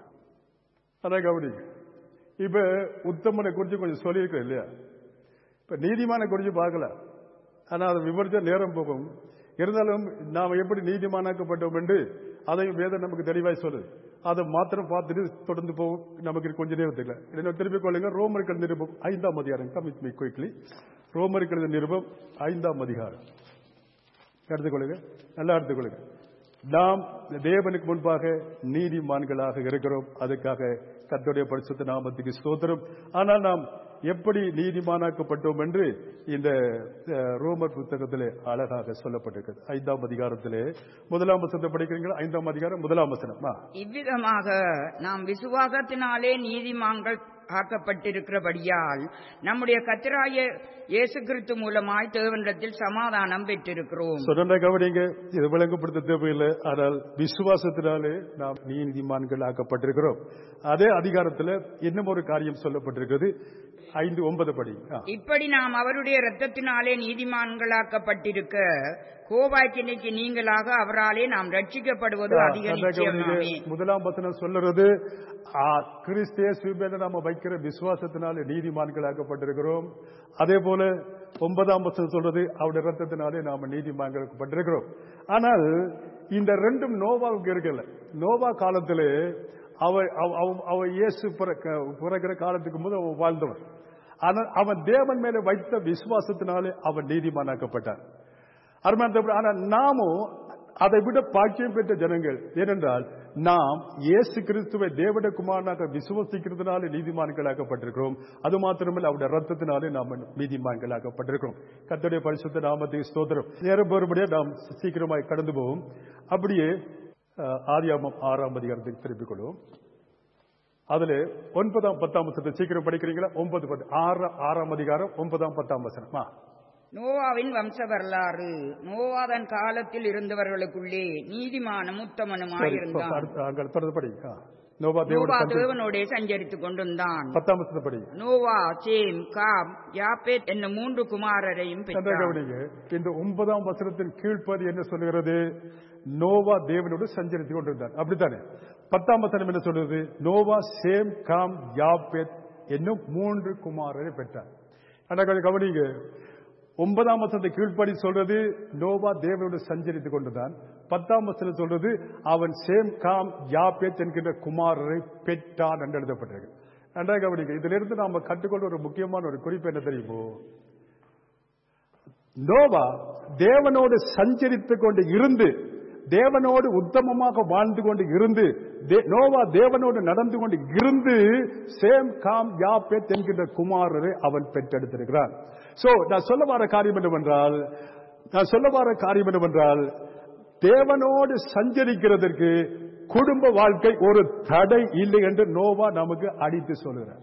[SPEAKER 1] அதான் கவனிங்க இப்ப உத்தமனை குறித்து கொஞ்சம் சொல்லியிருக்கேன் இல்லையா இப்ப நீதிமான குறித்து பார்க்கல ஆனா அதை விவரிச்ச நேரம் போகும் இருந்தாலும் நாம் எப்படி நீதிமானாக்கப்பட்டோம் என்று அதையும் வேதம் நமக்கு தெளிவாய் சொல்லுது அதை மாத்திரம் பார்த்துட்டு தொடர்ந்து போகும் நமக்கு கொஞ்ச நேரத்துக்கு இல்லை திருப்பி கொள்ளுங்க ரோமர்கள் நிருபம் ஐந்தாம் அதிகாரம் கமிட் மீ குயிக்லி ரோமர்கள் நிருபம் ஐந்தாம் அதிகாரம் எடுத்துக்கொள்ளுங்க நல்லா எடுத்துக்கொள்ளுங்க நாம் தேவனுக்கு முன்பாக நீதிமான்களாக இருக்கிறோம் அதுக்காக கர்த்தருடைய பரிசுத்த நாமத்துக்கு ஸ்தோத்திரம் ஆனால் நாம் எப்படி நீதிமானாக்கப்பட்டோம் என்று இந்த அஹ், ரோமர் புத்தகத்திலே அழகாக சொல்லப்பட்டிருக்கிறது ஐந்தாம் அதிகாரத்திலே முதலாம் வசனத்தை படிக்கிறீங்களா ஐந்தாம் அதிகாரம் முதலாம் வசனம் ஆ.
[SPEAKER 2] இவ்விதமாக நாம் விசுவாசத்தினாலே நீதிமான்கள் ஆக்கப்பட்டிருக்கிறபடியால் நம்முடைய கத்திராய இயேசு கிறிஸ்து மூலமாய் தேவனிடத்தில் சமாதானம் பெற்றிருக்கிறோம்
[SPEAKER 1] சொன்ன கவனிங்க இது விளங்கப்படுத்த தேவையில்லை ஆனால் விசுவாசத்தினாலே நாம் நீதிமான்கள் ஆக்கப்பட்டிருக்கிறோம் அதே அதிகாரத்தில் இன்னும் ஒரு காரியம் சொல்லப்பட்டிருக்கிறது ஐந்து ஒன்பது படி ஆ.
[SPEAKER 2] இப்படி நாம் அவருடைய இரத்தத்தினாலே நீதிமான்களாக்கப்பட்டிருக்க கோபாக்கினைக்கு நீங்களாக அவராலே நாம் ரட்சிக்கப்படுவது அதிக
[SPEAKER 1] அதான் கவனிங்க.
[SPEAKER 2] நிச்சயமாமே
[SPEAKER 1] முதலாம் வசனம் சொல்லுறது ஆ, கிறிஸ்தேசு மேல நாம வைக்கிற விசுவாசத்தினாலே நீதிமான்களாக்கப்பட்டிருக்கிறோம் அதே போல ஒன்பதாம் வசனம் சொல்றது அவருடைய ரத்தத்தினாலே நாம நீதிமான்களாக்கப்பட்டிருக்கிறோம் ஆனால் இந்த ரெண்டும் நோவாவுக்கு இருக்கல நோவா காலத்திலே அவ அவ- அவ- அவ இயேசு பிறக்க- பிறக்கிற காலத்துக்கு போது அவன் வாழ்ந்தவன் ஆனால் அவன் தேவன் மேல வைத்த விசுவாசத்தினாலே அவன் நீதிமானாக்கப்பட்டான் அருமையான ஆனா நாமும் அதை விட பாக்கியம் பெற்ற ஜனங்கள் ஏனென்றால் நாம் இயேசு கிறிஸ்துவை தேவட குமாரனாக விசுவசிக்கிறதுனால நீதிமான்களாக்கப்பட்டிருக்கிறோம் அது மாத்திரமல்ல அவருடைய ரத்தத்தினாலே நாம் நீதிமான்களாக்கப்பட்டிருக்கிறோம் கர்த்தருடைய பரிசுத்த நாமத்துக்கு ஸ்தோத்திரம் நேரம் போறபடியா நாம் சீக்கிரமாய் கடந்து போவோம் அப்படியே அஹ், ஆதியாகமம் ஆறாம் அதிகாரத்துக்கு திருப்பிக் கொள்வோம் அதுல ஒன்பதாம் பத்தாம் வசனத்தை சீக்கிரம் படிக்கிறீங்களா ஒன்பது பத்து ஆறு ஆறாம் அதிகாரம் ஒன்பதாம் பத்தாம் வசனம் ஆ.
[SPEAKER 2] நோவாவின் வம்ச வரலாறு நோவாதன் காலத்தில் இருந்தவர்களுக்குள்ளே நீதிமானும்
[SPEAKER 1] சரி,
[SPEAKER 2] உத்தமனுமாயிருந்தான்
[SPEAKER 1] அடுத்து- அங்க தொடர்ந்து படி ஆ. நோவா தேவோட
[SPEAKER 2] நோவா
[SPEAKER 1] சந்ததி.
[SPEAKER 2] தேவனோடே சஞ்சரித்துக் கொண்டிருந்தான்
[SPEAKER 1] பத்தாம் வசனத்தை படி
[SPEAKER 2] நோவா சேம் காம் யாப்பேத் என்னும் மூன்று குமாரரையும்
[SPEAKER 1] நன்றாக
[SPEAKER 2] பெற்றான்
[SPEAKER 1] கவனிங்க இந்த ஒன்பதாம் வசனத்தின் கீழ்ப்பதி என்ன சொல்லுகிறது நோவா தேவனோடு சஞ்சரித்துக் கொண்டிருந்தார் அப்படித்தானே பத்தாம் வசனம் என்ன சொல்றது நோவா சேம் காம் யாப்பேத் என்னும் மூன்று குமாரரை பெற்றார் ஆனா கொஞ்சம் கவனிங்க ஒன்பதாம் வசனத்தை கீழ்ப்படி சொல்றது நோவா தேவனோடு சஞ்சரித்துக் கொண்டுதான் பத்தாம் வசனம் சொல்றது அவன் சேம் காம் யாப்பேத் என்கின்ற குமாரரை பெற்றான் என்று எழுதப்பட்டிருக்கு நன்றாக கவனிங்க இதிலிருந்து நாம கற்றுக்கொள்ள ஒரு முக்கியமான ஒரு குறிப்பு என்ன தெரியுமோ நோவா தேவனோடு சஞ்சரித்துக் கொண்டு இருந்து தேவனோடு உத்தமமாக வாழ்ந்து கொண்டு இருந்து தே- நோவா தேவனோடு நடந்து கொண்டு இருந்து சேம் காம் யாப்பேத் என்கின்ற குமாரரை அவன் பெற்றெடுத்திருக்கிறான் சோ நான் சொல்ல வர காரியம் என்னவென்றால் நான் சொல்ல வர காரியம் என்னவென்றால் தேவனோடு சஞ்சரிக்கிறதற்கு குடும்ப வாழ்க்கை ஒரு தடை இல்லை என்று நோவா நமக்கு அடித்து சொல்லுகிறார்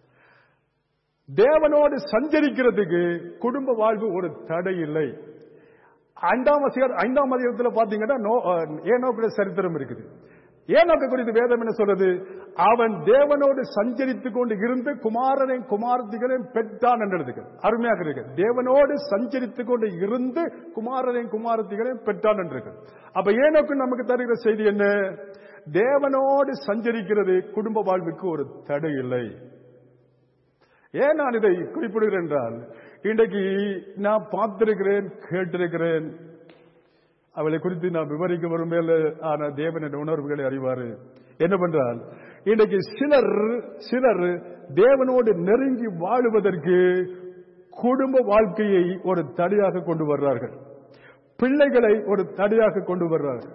[SPEAKER 1] தேவனோடு சஞ்சரிக்கிறதுக்கு குடும்ப வாழ்வு ஒரு தடை இல்லை ஐந்தாம் அதிகார ஐந்தாம் அதிகாரத்தில் பாத்தீங்கன்னா நோ ஏனோக்குடைய சரித்திரம் இருக்குது ஏனோக்கு குறித்து வேதம் என்ன சொல்றது அவன் தேவனோடு சஞ்சரித்துக் கொண்டு இருந்து குமாரனை குமாரத்திகளையும் பெற்றான் என்று இருக்கு அருமையாக இருக்கு தேவனோடு சஞ்சரித்துக் கொண்டு இருந்து குமாரனை குமாரத்திகளையும் பெற்றான் என்று இருக்கு அப்ப ஏனோக்கு நமக்கு தருகிற செய்தி என்ன தேவனோடு சஞ்சரிக்கிறது குடும்ப வாழ்வுக்கு ஒரு தடை இல்லை ஏன் நான் இதை குறிப்பிடுகிறேன் என்றால் இன்றைக்கு நான் பார்த்திருக்கிறேன் கேட்டிருக்கிறேன் அவளை குறித்து நான் விவரிக்க வரும் மேல ஆன தேவனின் உணர்வுகளை அறிவாரு என்னவென்றால் இன்றைக்கு சிலர் சிலர் தேவனோடு நெருங்கி வாழுவதற்கு குடும்ப வாழ்க்கையை ஒரு தடையாக கொண்டு வர்றார்கள் பிள்ளைகளை ஒரு தடையாக கொண்டு வர்றார்கள்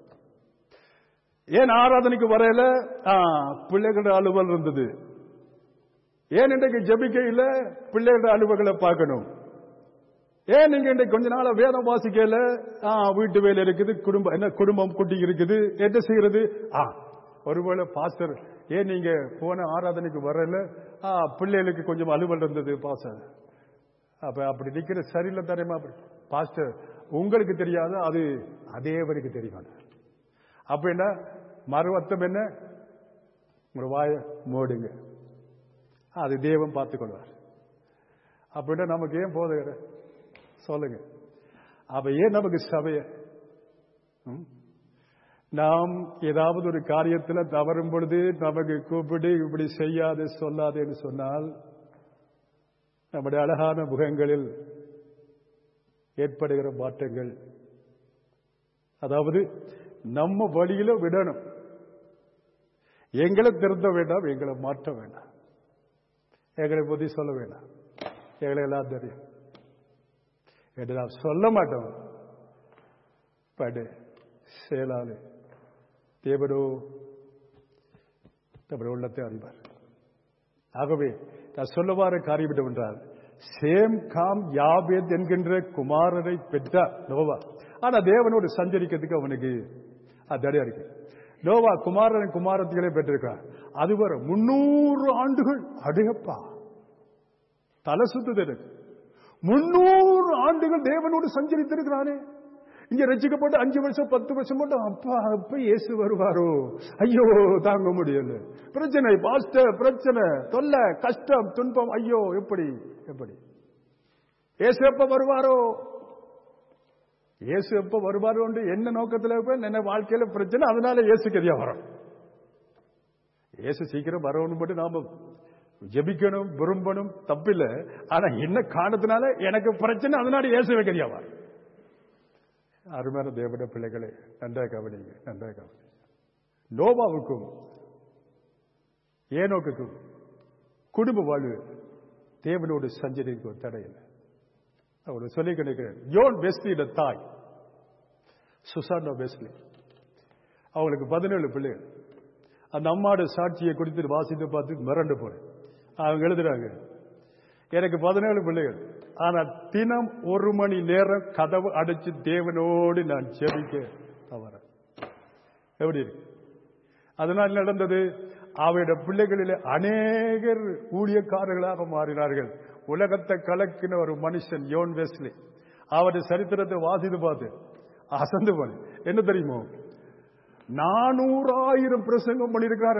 [SPEAKER 1] ஏன் ஆராதனைக்கு வரையில பிள்ளைகளோட அலுவல் இருந்தது ஏன் இன்றைக்கு ஜபிக்கையில் பிள்ளைகளோட அலுவல்களை பார்க்கணும் ஏன் நீங்க இன்றைக்கு கொஞ்ச நாள வேதம் வாசிக்கல ஆ, வீட்டு வேலை இருக்குது குடும்பம் என்ன குடும்பம் குட்டி இருக்குது என்ன செய்யறது ஆ ஒருவேளை பாஸ்டர் ஏன் நீங்க போன ஆராதனைக்கு வரல ஆ, பிள்ளைகளுக்கு கொஞ்சம் அலுவல் இருந்தது பாஸ்டர் அப்ப அப்படி நிக்கிற சரியில்லை தானேமா அப்படி பாஸ்டர் உங்களுக்கு தெரியாத அது அதேவருக்கு தெரியும் அப்ப என்ன மறுவத்தம் என்ன உங்க வாய மூடுங்க அது தேவன் பார்த்துக்கொள்வார் அப்படின்னா நமக்கு ஏன் போதுகிற சொல்லுங்க அப்ப ஏன் நமக்கு சபைய ம்? நாம் ஏதாவது ஒரு காரியத்தில் தவறும் பொழுது நமக்கு கூப்பிட்டு இப்படி செய்யாது சொல்லாதேன்னு சொன்னால் நம்முடைய அழகான முகங்களில் ஏற்படுகிற மாற்றங்கள் அதாவது நம்ம வழியில விடணும் எங்களை திருத்த வேண்டாம் எங்களை மாற்ற வேண்டாம் எங்களை பத்தி சொல்ல வேண்டாம் எங்களை எல்லாம் தெரியும் என்று நாம் சொல்ல மாட்டோம் படு செயலாளு தேவனோ நம்முடைய உள்ளத்தை அறிவார் ஆகவே நான் சொல்லவாறு காரியமிடம் என்றால் சேம் காம் யாபேத் என்கின்ற குமாரரை பெற்றார் நோவா ஆனா தேவனோடு சஞ்சரிக்கிறதுக்கு அவனுக்கு அது தடையா இருக்கு நோவா குமாரன் குமாரத்திகளை பெற்றிருக்கார் அது வர முன்னூறு ஆண்டுகள் அடையப்பா தலை சுத்துது எனக்கு முன்னூறு ஆண்டுகள் தேவனோடு சஞ்சரித்திருக்கிறானே இங்க ரசிக்கப்பட்டு அஞ்சு வருஷம் பத்து வருஷம் மட்டும் அப்பா அப்ப இயேசு வருவாரோ ஐயோ தாங்க முடியல பிரச்சனை பாஸ்டர் பிரச்சனை தொல்லை கஷ்டம் துன்பம் ஐயோ எப்படி எப்படி இயேசு எப்ப வருவாரோ இயேசு எப்ப வருவாரோ என்ன நோக்கத்துல இருப்ப என்ன வாழ்க்கையில பிரச்சனை அதனால இயேசு கதியா வரும் இயேசு சீக்கிரம் வரணும் மட்டும் நாம ஜெபிக்கணும் விரும்பணும் தப்பில்லை ஆனா என்ன காரணத்தினால எனக்கு பிரச்சனை அதனால இயேசுவை கதியா வரும் அருமையான தேவட பிள்ளைகளே நன்றாக கவனிங்க நன்றாக கவனிங்க நோபாவுக்கும் ஏனோக்குக்கும் குடும்ப வாழ்வு தேவனோடு சஞ்சரிக்கு ஒரு தடை இல்லை அவர் சொல்லி கிடைக்கிறேன் யோன் வெஸ்லியோட தாய் சுசாண்டோ வெஸ்லி அவங்களுக்கு பதினேழு பிள்ளைகள் அந்த அம்மாவோட சாட்சியை குறித்து வாசித்து பார்த்து மிரண்டு போறேன் அவங்க எழுதுறாங்க எனக்கு பதினேழு பிள்ளைகள் ஆனா தினம் ஒரு மணி நேரம் கதவு அடைச்சு தேவனோடு நான் ஜெபிக்க தவற எப்படி இருக்கு அதனால் நடந்தது அவருடைய பிள்ளைகளிலே அநேகர் ஊழியக்காரர்களாக மாறினார்கள் உலகத்தை கலக்கின ஒரு மனுஷன் யோன் வெஸ்லி அவருடைய சரித்திரத்தை வாசித்து பார்த்து அசந்து போனேன் என்ன தெரியுமோ நானூறாயிரம் பிரசங்கம் பண்ணியிருக்கிறார்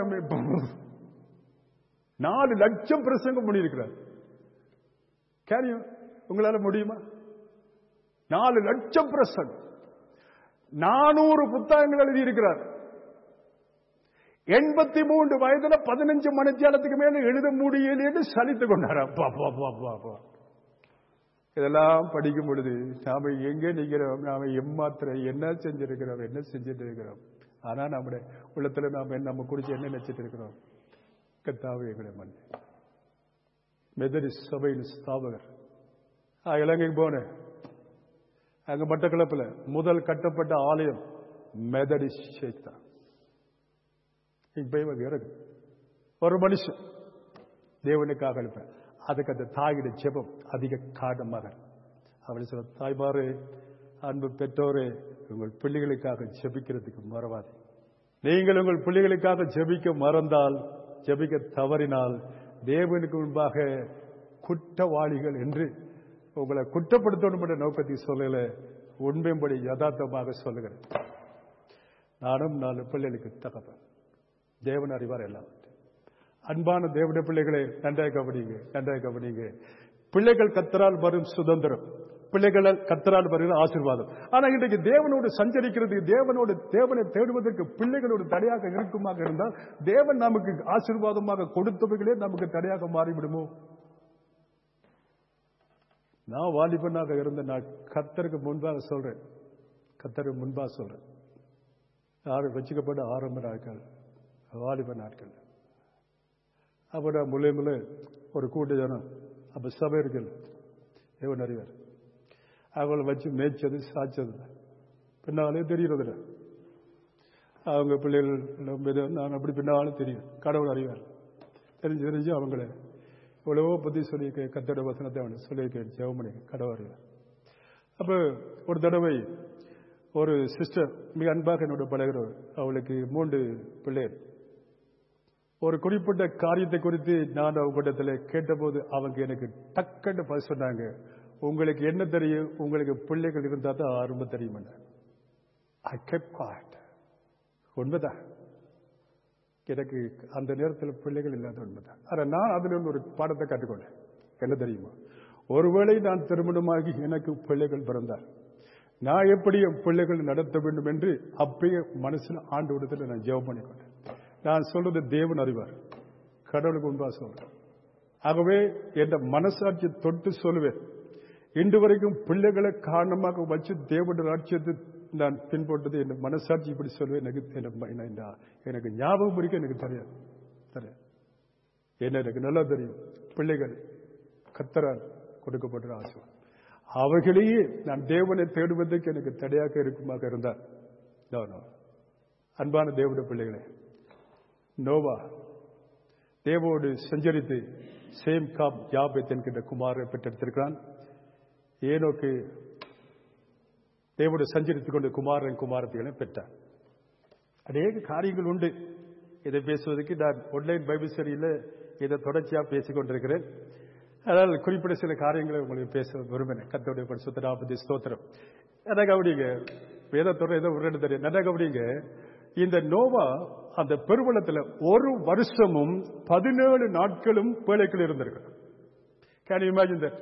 [SPEAKER 1] நாலு லட்சம் பிரசங்கம் பண்ணியிருக்கிறார் கேரியம் உங்களால முடியுமா நாலு லட்சம் பிரசங்கம் நானூறு புத்தகங்கள் எழுதியிருக்கிறார் எண்பத்தி மூன்று வயதுல பதினஞ்சு மணித்தியாலத்துக்கு மேல எழுத முடியலன்னு சலித்து கொண்டார் அப்பா அப்பா அப்பா அப்பா அப்பா இதெல்லாம் படிக்கும் பொழுது நாம எங்க நிக்கிறோம் நாம எம்மாத்திர என்ன செஞ்சிருக்கிறோம் என்ன செஞ்சுட்டு இருக்கிறோம் ஆனா நம்முடைய உள்ளத்துல நாம நம்ம குறிச்சு என்ன நினைச்சிட்டு இருக்கிறோம் கத்தாவே எங்களை மண் மெதடி சபையின் ஸ்தாபகர் நான் இலங்கைக்கு போனேன் அங்க மட்டக்களப்பில் முதல் கட்டப்பட்ட ஆலயம் மெதடி ஷேக் தான் இப்ப இவங்க இருக்கு ஒரு மனுஷன் தேவனுக்காக அனுப்பேன் அதுக்கு அந்த தாயிட ஜெபம் அதிக காரணமாக அவள் சொல்ல தாய்மாரே அன்பு பெற்றோரே உங்கள் பிள்ளைகளுக்காக ஜெபிக்கிறதுக்கு மறவாது நீங்கள் உங்கள் பிள்ளைகளுக்காக ஜெபிக்க மறந்தால் ஜெபிக்க தவறினால் தேவனுக்கு முன்பாக குற்றவாளிகள் என்று உங்களை குற்றப்படுத்தணும் என்ற நோக்கத்தை சொல்லல உண்மைப்படி யதார்த்தமாக சொல்லுகிறேன் நானும் நாலு பிள்ளைகளுக்கு தகப்பன் தேவன் அறிவார் எல்லாம் அன்பான தேவனுடைய பிள்ளைகளை நன்றாக கவனிங்க நன்றாக கவனிங்க பிள்ளைகள் கத்தரால் வரும் சுதந்திரம் பிள்ளைகளால் கத்தரால் வருகிற ஆசீர்வாதம் ஆனா இன்றைக்கு தேவனோடு சஞ்சரிக்கிறது தேவனோடு தேவனை தேடுவதற்கு பிள்ளைகளோடு தடையாக இருக்குமாக இருந்தால் தேவன் நமக்கு ஆசீர்வாதமாக கொடுத்தவைகளே நமக்கு தடையாக மாறிவிடுமோ நான் வாலிபனாக இருந்த நான் கத்தருக்கு முன்பாக சொல்றேன் கத்தருக்கு முன்பாக சொல்றேன் யாரும் வச்சுக்கப்பட்ட ஆரம்ப நாட்கள் வாலிப நாட்கள் அப்போ நான் முளை முளை ஒரு கூட்ட ஜனம் அப்போ சபையர்கள் எவன் அறிவார் அவங்கள வச்சு மேய்ச்சது சாய்ச்சது பின்னாலே தெரியறதில்ல அவங்க பிள்ளைகள் மீது நான் அப்படி பின்னாலும் தெரியும் கடவுள் அறிவார் தெரிஞ்சு தெரிஞ்சு அவங்கள எவ்வளவோ பற்றி சொல்லி கத்தோட வசனத்தை அவனை சொல்லி ஜெவமணி கடவுள் அறிவார் அப்போ ஒரு தடவை ஒரு சிஸ்டர் மிக அன்பாக என்னோட பழகிறவர் அவளுக்கு மூன்று பிள்ளைகள் ஒரு குறிப்பிட்ட காரியத்தை குறித்து நான் அவங்களிடத்தில் கேட்டபோது அவங்க எனக்கு டக்குன்னு பதில் சொன்னாங்க உங்களுக்கு என்ன தெரியும் உங்களுக்கு பிள்ளைகள் இருந்தா தான் ஆரம்ப தெரியும் ஐ kept quiet உண்மைதான் எனக்கு அந்த நேரத்தில் பிள்ளைகள் இல்லாத உண்மைதான் ஆனா நான் அதுல இருந்து ஒரு பாடத்தை கற்றுக்கொண்டேன் என்ன தெரியுமா ஒருவேளை நான் திருமணமாகி எனக்கு பிள்ளைகள் பிறந்தார் நான் எப்படி என் பிள்ளைகள் நடத்த வேண்டும் என்று அப்பயே மனசில் ஆண்டு விடத்தில் நான் ஜெபம் பண்ணிக்கொண்டேன் நான் சொல்றது தேவன் அறிவார் கடவுளுக்கு உண்பா சொல்றேன் ஆகவே என் மனசாட்சி தொட்டு சொல்லுவேன் இன்று வரைக்கும் பிள்ளைகளை காரணமாக வச்சு தேவனுடைய ராட்சியத்தை நான் பின்பற்றது என் மனசாட்சி இப்படி சொல்லுவேன் எனக்கு என்ன- என்ன- என்ன- எனக்கு ஞாபகம் இருக்க எனக்கு தெரியாது தெரியாது என்ன எனக்கு நல்லா தெரியும் பிள்ளைகள் கத்தரால் கொடுக்கப்பட்ட ஆசை அவைகளையே நான் தேவனை தேடுவதற்கு எனக்கு தடையாக இருக்குமாக இருந்தார் No, no. அன்பான தேவனுடைய பிள்ளைகளே நோவா தேவோடு சஞ்சரித்து சேம் காப் யாபேத் என்கின்ற குமாரை பெற்றெடுத்திருக்கிறான் ஏனோக்கு தேவோடு சஞ்சரித்துக் கொண்டு குமாரன் குமாரத்திகளை பெற்றார் அநேக காரியங்கள் உண்டு இதை பேசுவதற்கு நான் ஒன்லைன் பைபிள் சரியில் இதை தொடர்ச்சியாக பேசிக் கொண்டிருக்கிறேன் அதனால் குறிப்பிட்ட சில காரியங்களை உங்களுக்கு பேச விரும்பினேன் கத்தோடைய பரிசுத்த நாற்பது ஸ்தோத்திரம் என்ன கவனிங்க வேதத்தோட ஏதோ ஒரு தெரியும் நல்லா கவனிங்க இந்த நோவா அந்த பெருவளத்தில் ஒரு வருஷமும் பதினேழு நாட்களும் பேழைக்குள் இருந்திருக்கு கேன் இமேஜின் தட்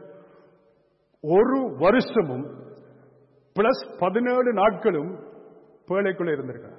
[SPEAKER 1] ஒரு வருஷமும் பிளஸ் பதினேழு நாட்களும் பேழைக்குள்ள இருந்திருக்கிறார்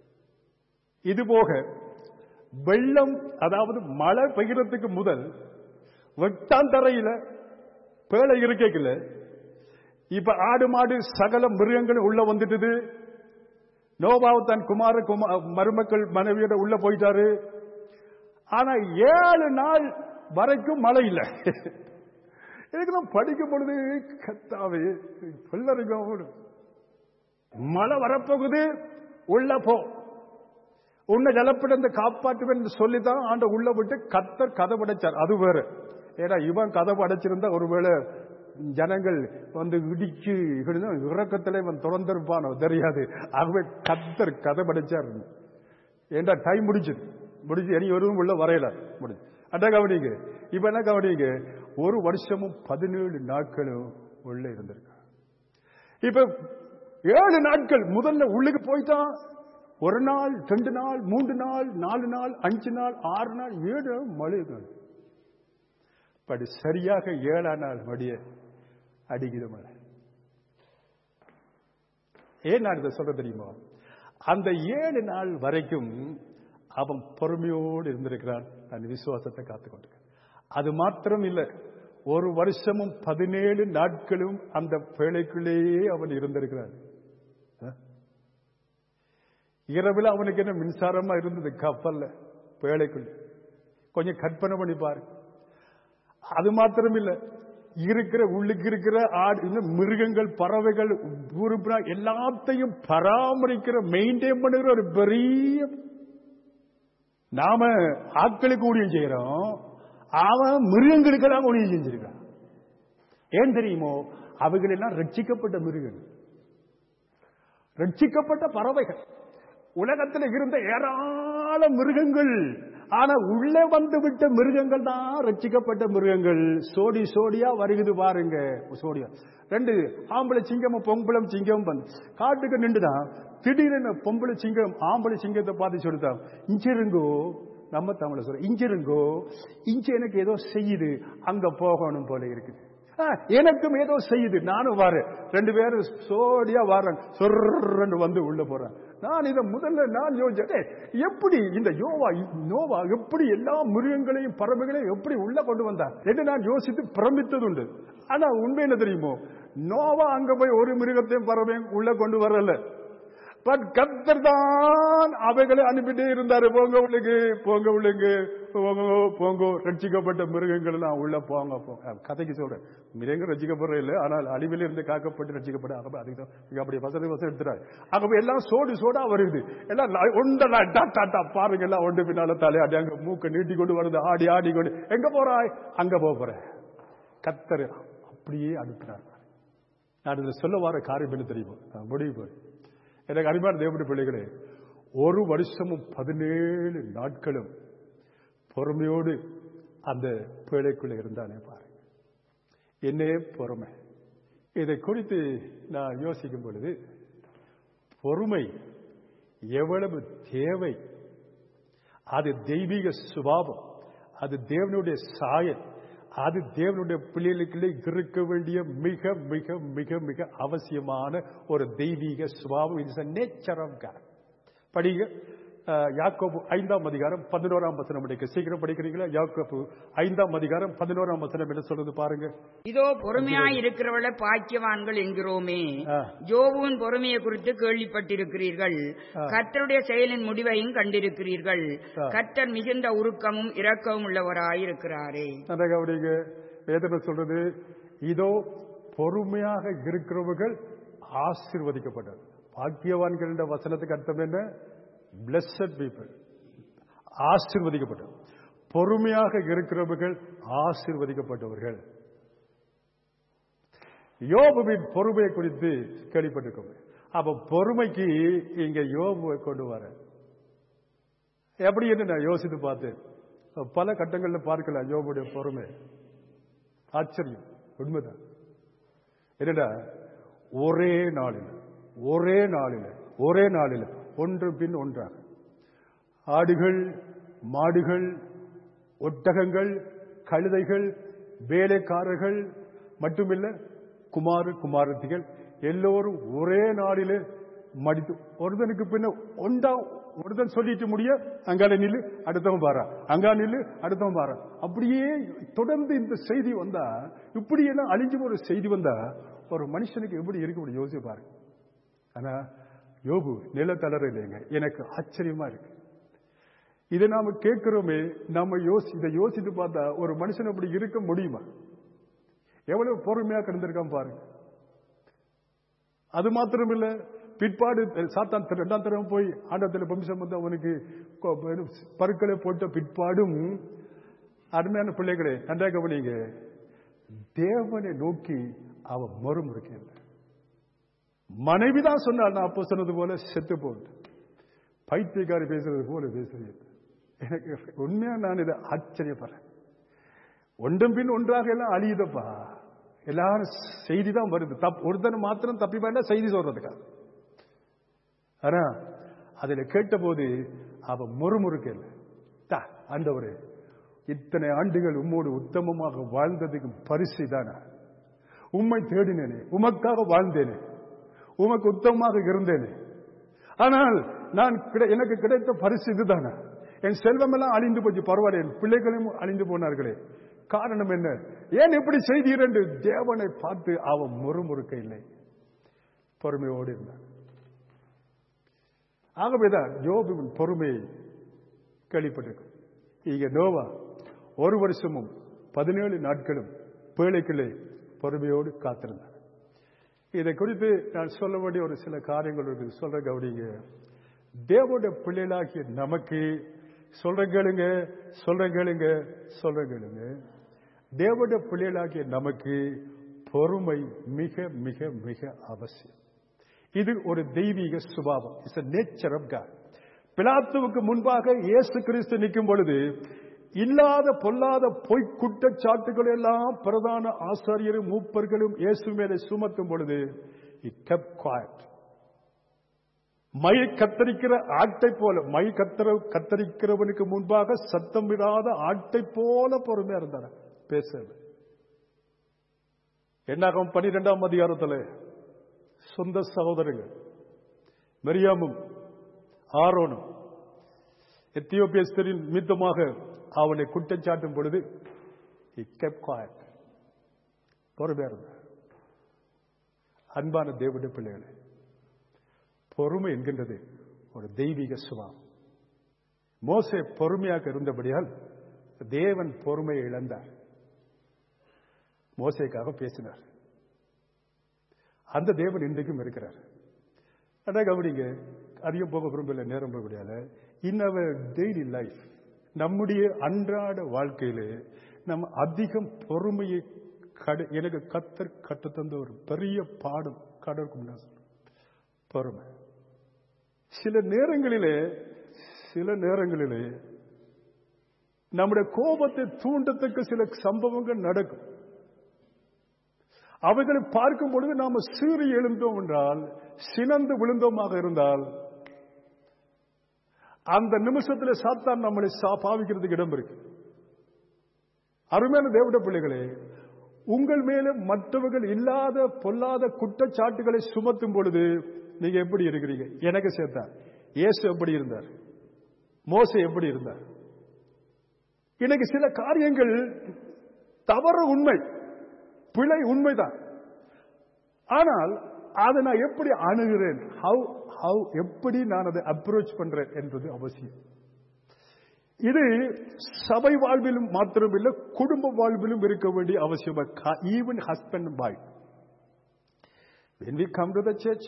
[SPEAKER 1] இது போக வெள்ளம் அதாவது மழை பெய்கிறதுக்கு முதல் வெட்டாந்தரையில பேழை இருக்கைக்குல இப்ப ஆடு மாடு சகல மிருகங்கள் உள்ள வந்துட்டுது நோபாவு தன் குமார குமா மருமக்கள் மனைவியோட உள்ள போயிட்டாரு ஆனா ஏழு நாள் வரைக்கும் மழை இல்லை எனக்கு நான் படிக்கும் பொழுது கத்தாவே சொல்லறிங்க மழை வரப்போகுது உள்ள போ உன்னை ஜலப்பிடந்து காப்பாற்றுவேன் என்று சொல்லிதான் ஆண்ட உள்ள விட்டு கத்தர் கதை படைச்சார் அது வேற ஏன்னா இவன் கதை படைச்சிருந்தா ஒருவேளை ஜனங்கள் வந்து இடிச்சு இறக்கத்துல இவன் திறந்திருப்பானோ தெரியாது ஆகவே கத்தர் கதை படைச்சார் ஏண்டா டைம் முடிச்சுது முடிச்சு இனி ஒருவும் உள்ள வரையல முடிஞ்சு அட கவனிங்க இப்ப என்ன கவனிங்க ஒரு வருஷமும் பதினேழு நாட்களும் உள்ள இருந்திருக்கு இப்ப ஏழு நாட்கள் முதல்ல உள்ளுக்கு போயிட்டான் ஒரு நாள் ரெண்டு நாள் மூன்று நாள் நாலு நாள் அஞ்சு நாள் ஆறு நாள் ஏழு நாள் மழை நாள் பட் சரியாக ஏழாம் நாள் மடிய அடிக்குது மழை ஏன் நான் இதை சொல்ல தெரியுமா அந்த ஏழு நாள் வரைக்கும் அவன் பொறுமையோடு இருந்திருக்கிறான் தன் விசுவாசத்தை காத்துக்கொண்டிருக்கிறான் அது மாத்திரம் இல்லை ஒரு வருஷமும் பதினேழு நாட்களும் அந்த பேழைக்குள்ளேயே அவன் இருந்திருக்கிறான் அஹ்? இரவில் அவனுக்கு என்ன மின்சாரமா இருந்தது கப்பல்ல பேழைக்குள்ள கொஞ்சம் கற்பனை பண்ணி பாரு அது மாத்திரம் இல்ல இருக்கிற உள்ளுக்கு இருக்கிற ஆடு இன்னும் மிருகங்கள் பறவைகள் உறுப்பினா எல்லாத்தையும் பராமரிக்கிற மெயின்டைன் பண்ணுகிற ஒரு பெரிய நாம ஆட்களுக்கு ஊழியம் செய்யறோம் அவன் மிருகங்களுக்கெல்லாம் ஊழியம் செஞ்சிருக்கான் ஏன் தெரியுமோ அவைகள் எல்லாம் ரட்சிக்கப்பட்ட மிருகங்கள் ரட்சிக்கப்பட்ட பறவைகள் உலகத்தில் இருந்த ஏராள மிருகங்கள் ஆனா உள்ளே வந்து விட்ட மிருகங்கள் தான் ரட்சிக்கப்பட்ட மிருகங்கள் சோடி சோடியா வருகுது பாருங்க சோடியா ரெண்டு ஆம்பளை சிங்கமும் பொம்பளம் சிங்கமும் வந்து காட்டுக்கு நின்றுதான் திடீர்னு பொம்பளை சிங்கம் ஆம்பளை சிங்கத்தை பார்த்து சொல்லிட்டான் இங்கிருங்கோ நம்ம தமிழ சொல்ற இங்கிருங்கோ இங்க எனக்கு ஏதோ செய்யுது அங்க போகணும் போல இருக்குது ஆ, எனக்கும் ஏதோ செய்யுது நானும் வரேன் ரெண்டு பேரும் சோடியா வரேன் சொர்ன்னு வந்து உள்ள போறேன் நான் இதை முதல்ல நான் யோசிச்சேன் ஏய், எப்படி இந்த யோவா நோவா எப்படி எல்லா மிருகங்களையும் பறவைகளையும் எப்படி உள்ள கொண்டு வந்தார் என்று நான் யோசித்து பிரமித்தது உண்டு ஆனா உண்மை என்ன தெரியுமோ நோவா அங்க போய் ஒரு மிருகத்தையும் பறவையும் உள்ள கொண்டு வரல பட் கத்தர் தான் அவைகளை அனுப்பிட்டே இருந்தாரு போங்க உள்ளுக்கு போங்க உள்ளுக்கு போங்க போங்க ரட்சிக்கப்பட்ட மிருகங்கள் எல்லாம் உள்ள போங்க போங்க கதைக்கு சொல்றேன் மிருகங்கள் ரட்சிக்கப்படுற இல்லை ஆனால் அழிவில் இருந்து காக்கப்பட்டு ரட்சிக்கப்பட அப்ப அதுக்கு தான் இங்க அப்படி வசதி வசதி எடுத்துறாரு அங்க போய் எல்லாம் சோடு சோடா வருது எல்லாம் ல- ஒண்டலா டா டா டா பாருங்க எல்லாம் ஒன்று பின்னால தலையாடி அங்க மூக்க நீட்டி கொண்டு வருது ஆடி ஆடி கொண்டு எங்க போறாய் அங்க போக போறேன் கத்தர் அப்படியே அனுப்பினார் நான் இதுல சொல்ல வர காரியம் என்ன தெரியுமா நான் முடிவு போய் எனக்கு அருமையான தேவனுடைய பிள்ளைகளே ஒரு வருஷமும் பதினேழு நாட்களும் பொறுமையோடு அந்த பிழைக்குள்ள இருந்தானே பாருங்க என்னே பொறுமை இதை குறித்து நான் யோசிக்கும் பொழுது பொறுமை எவ்வளவு தேவை அது தெய்வீக சுபாவம் அது தேவனுடைய சாயல் அது தேவனுடைய பிள்ளைகளுக்குள்ளே இருக்க வேண்டிய மிக மிக மிக மிக அவசியமான ஒரு தெய்வீக சுபாவம் இட்ஸ் நேச்சர் ஆஃப் காட் படிங்க அஹ், யாக்கோபு ஐந்தாம் அதிகாரம் பதினோராம் வசனம் படிக்க சீக்கிரம் படிக்கிறீங்களா யாக்கோபு ஐந்தாம் அதிகாரம் பதினோராம் வசனம் என்ன சொல்றது பாருங்க
[SPEAKER 2] இதோ பொறுமையாய் இருக்கிறவள பாக்கியவான்கள் என்கிறோமே
[SPEAKER 1] ஆ.
[SPEAKER 2] ஜோபுவின் பொறுமையை குறித்து கேள்விப்பட்டிருக்கிறீர்கள் கர்த்தருடைய செயலின் முடிவையும் கண்டிருக்கிறீர்கள்
[SPEAKER 1] ஆ.
[SPEAKER 2] கர்த்தர் மிகுந்த உருக்கமும் இரக்கமும் உள்ளவராயிருக்கிறாரே
[SPEAKER 1] நல்லா கவனிங்க வேதனை சொல்றது இதோ பொறுமையாக இருக்கிறவர்கள் ஆசீர்வதிக்கப்பட்டது பாக்கியவான்கள் என்ற வசனத்துக்கு அர்த்தம் என்ன பிளஸட் பீப்புள் ஆசீர்வதிக்கப்பட்டது பொறுமையாக இருக்கிறவர்கள் ஆசீர்வதிக்கப்பட்டவர்கள் யோபுவின் பொறுமையை குறித்து கேள்விப்பட்டிருக்கோம் அப்ப பொறுமைக்கு இங்க யோபுவை கொண்டு வர எப்படி என்று நான் யோசித்து பார்த்தேன் பல கட்டங்கள்ல பார்க்கலாம் யோபுடைய பொறுமை ஆச்சரியம் உண்மைதான் என்னடா ஒரே நாளில் ஒரே நாளில் ஒரே நாளில் ஒன்று பின் ஒன்றாக ஆடுகள் மாடுகள் ஒட்டகங்கள் கழுதைகள் வேலைக்காரர்கள் மட்டுமில்ல குமாரு குமாரத்திகள் எல்லோரும் ஒரே நாளிலே மடித்து ஒருத்தனுக்கு பின்ன ஒன்றா ஒருத்தன் சொல்லிட்டு முடிய அங்கால நில்லு அடுத்தவன் பாரா அங்கா நில்லு அடுத்தவன் பாரா அப்படியே தொடர்ந்து இந்த செய்தி வந்தா இப்படி எல்லாம் அழிஞ்சு போற செய்தி வந்தா ஒரு மனுஷனுக்கு எப்படி இருக்க முடியும் யோசிச்சு பாருங்க ஆனா யோபு நில தளர இல்லைங்க எனக்கு ஆச்சரியமா இருக்கு இதை நாம கேட்கிறோமே நம்ம யோசி இதை யோசித்து பார்த்தா ஒரு மனுஷன் அப்படி இருக்க முடியுமா எவ்வளவு பொறுமையா கிடந்திருக்கான் பாருங்க அது மாத்திரம் இல்ல பிற்பாடு சாத்தான் திரு- இரண்டாம் தடவை போய் ஆண்டத்தில் பம்சம் வந்து அவனுக்கு கொ- பருக்களை போட்ட பிற்பாடும் அருமையான பிள்ளைகளே நன்றாக கவனிங்க தேவனை நோக்கி அவன் மறுமுறுக்கல மனைவிதான் சொன்னாள் நான் அப்போ சொன்னது போல செத்து போட்டு பைத்தியக்காரி பேசுறது போல பேசுறேன் எனக்கு உண்மையா நான் இதை ஆச்சரியப்படுறேன் ஒன்றும் பின் ஒன்றாக எல்லாம் அழியுதப்பா எல்லாரும் செய்தி தான் வருது தப் ஒருத்தன் மாத்திரம் தப்பி வேண்டாம் செய்தி சொல்றதுக்கா ஆனா அதுல கேட்டபோது அவ முறுமுறுக்கல தா ஆண்டவரே இத்தனை ஆண்டுகள் உம்மோடு உத்தமமாக வாழ்ந்ததுக்கு பரிசு தானா உம்மை தேடினேனே உமக்காக வாழ்ந்தேனே உமக்கு உத்தமமாக இருந்தேனே ஆனால் நான் கிடை- எனக்கு கிடைத்த பரிசு இதுதானா என் செல்வம் எல்லாம் அழிந்து போச்சு பரவாயில்ல என் பிள்ளைகளும் அழிந்து போனார்களே காரணம் என்ன ஏன் இப்படி செய்தீர் என்று தேவனை பார்த்து அவன் முறுமுறுக்க இல்லை பொறுமையோடு இருந்தான் ஆகவேதான் யோபுவின் பொறுமையை கேள்விப்பட்டிருக்கும் இங்க நோவா ஒரு வருஷமும் பதினேழு நாட்களும் பேழைக்கிளை பொறுமையோடு காத்திருந்தார் இதை குறித்து நான் சொல்ல வேண்டிய ஒரு சில காரியங்கள் இருக்குது சொல்ற கவனிங்க தேவோட பிள்ளைகளாகிய நமக்கு சொல்ற கேளுங்க சொல்ற கேளுங்க சொல்ற கேளுங்க தேவோட பிள்ளைகளாகிய நமக்கு பொறுமை மிக மிக மிக அவசியம் இது ஒரு தெய்வீக சுபாவம் இட்ஸ் நேச்சர் ஆஃப் காட் பிலாத்துவுக்கு முன்பாக இயேசு கிறிஸ்து நிற்கும் பொழுது இல்லாத பொல்லாத பொய் குற்றச்சாட்டுகள் எல்லாம் பிரதான ஆசாரியரும் மூப்பர்களும் இயேசு மேலே சுமத்தும் பொழுது he kept quiet மை கத்தரிக்கிற ஆட்டை போல மை கத்தர கத்தரிக்கிறவனுக்கு முன்பாக சத்தம் விடாத ஆட்டை போல பொறுமையா இருந்தார் பேசல என்னாகும் பனிரெண்டாம் அதிகாரத்தில் சொந்த சகோதரர்கள் மரியாமும் ஆரோனும் எத்தியோப்பியஸ்தரின் மீத்தமாக அவனை குற்றச்சாட்டும் பொழுது he kept quiet. பொறுமையா இருந்தார் அன்பான தேவனுடைய பிள்ளைகளே பொறுமை என்கின்றது ஒரு தெய்வீக சுபாவம் மோசே பொறுமையாக இருந்தபடியால் தேவன் பொறுமையை இழந்தார் மோசேக்காக பேசினார் அந்த தேவன் இன்றைக்கும் இருக்கிறார் அதான் கவனிங்க அதிகம் போக விரும்பல நேரம் போக முடியாது இன் அவர் டெய்லி லைஃப் நம்முடைய அன்றாட வாழ்க்கையிலே நம்ம அதிகம் பொறுமையை கடு எனக்கு கத்தர் கற்றுத்தந்த ஒரு பெரிய பாடம் கடவுளுக்கு முன்னாடி பொறுமை சில நேரங்களிலே சில நேரங்களிலே நம்முடைய கோபத்தை தூண்டத்தக்க சில சம்பவங்கள் நடக்கும் அவைகளை பார்க்கும் பொழுது நாம சீறி எழுந்தோம் என்றால் சினந்து விழுந்தோமாக இருந்தால் அந்த நிமிஷத்தில் சாத்தான் நம்மளை சா- பாவிக்கிறதுக்கு இடம் இருக்கு அருமையான தேவட பிள்ளைகளே உங்கள் மேல மற்றவர்கள் இல்லாத பொல்லாத குற்றச்சாட்டுகளை சுமத்தும் பொழுது நீங்க எப்படி இருக்கிறீங்க எனக்கு சேர்த்தார் இயேசு எப்படி இருந்தார் மோசே எப்படி இருந்தார் இன்னைக்கு சில காரியங்கள் தவறு உண்மை பிழை உண்மைதான் ஆனால் அதை நான் எப்படி அணுகிறேன் ஹவு ஹவு எப்படி நான் அதை அப்ரோச் பண்றேன் என்பது அவசியம் இது சபை வாழ்விலும் மாத்திரமில்லை குடும்ப வாழ்விலும் இருக்க வேண்டிய அவசியம் even husband boy when we come to the church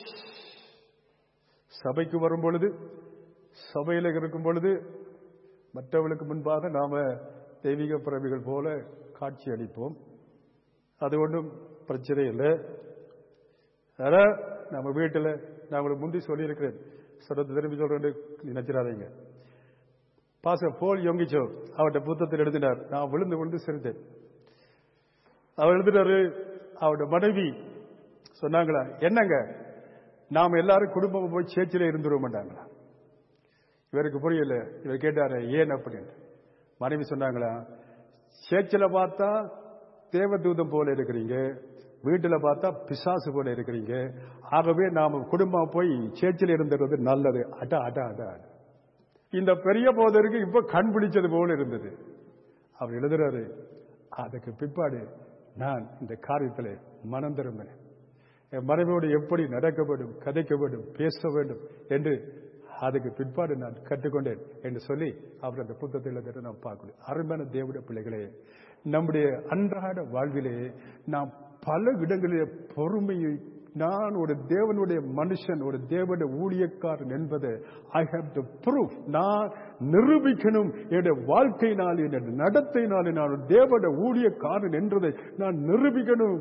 [SPEAKER 1] சபைக்கு வரும் பொழுது சபையில் இருக்கும் பொழுது மற்றவர்களுக்கு முன்பாக நாம தெய்வீக பிறவிகள் போல காட்சி அளிப்போம் அது ஒன்றும் பிரச்சனை இல்லை ஆனா நம்ம வீட்டில் நான் உங்களுக்கு முந்தி சொல்லியிருக்கிறேன் சொல்றது திரும்பி சொல்றேன் நினைச்சிடாதீங்க பாச போல் யோங்கிச்சோ அவர்கிட்ட புத்தகத்தில் எழுதினார் நான் விழுந்து விழுந்து சிரித்தேன் அவர் எழுதினாரு அவருடைய மனைவி சொன்னாங்களா என்னங்க நாம எல்லாரும் குடும்பம் போய் சேச்சில இருந்துருவோம்ட்டாங்களா இவருக்கு புரியல இவர் கேட்டாரு ஏன் அப்படின்னு மனைவி சொன்னாங்களா சேச்சில பார்த்தா தேவதூதம் போல இருக்கிறீங்க வீட்டுல பார்த்தா பிசாசு போல இருக்கிறீங்க ஆகவே நாம குடும்பம் போய் சேச்சில இருந்துறது நல்லது அட அட அட அட இந்த பெரிய போதருக்கு இப்ப கண் பிடிச்சது போல இருந்தது அவர் எழுதுறாரு அதுக்கு பிற்பாடு நான் இந்த காரியத்தில் மனம் திரும்பினேன் என் மனைவியோடு எப்படி நடக்க வேண்டும் கதைக்க வேண்டும் பேச வேண்டும் என்று அதுக்கு பிற்பாடு நான் கற்றுக்கொண்டேன் என்று சொல்லி அவர் அந்த புத்தகத்தில் எழுதுறதை நாம் பார்க்கணும் அருமையான தேவடைய பிள்ளைகளே நம்முடைய அன்றாட வாழ்விலே நாம் பல இடங்களிலே பொறுமையை நான் ஒரு தேவனுடைய மனுஷன் ஒரு தேவனுடைய ஊழியக்காரன் என்பதை ஐ ஹாவ் டு ப்ரூஃப் நான் நிரூபிக்கணும் என்னுடைய வாழ்க்கையினால் என்னுடைய நடத்தையினால் நான் ஒரு தேவனுடைய ஊழியக்காரன் என்றதை நான் நிரூபிக்கணும்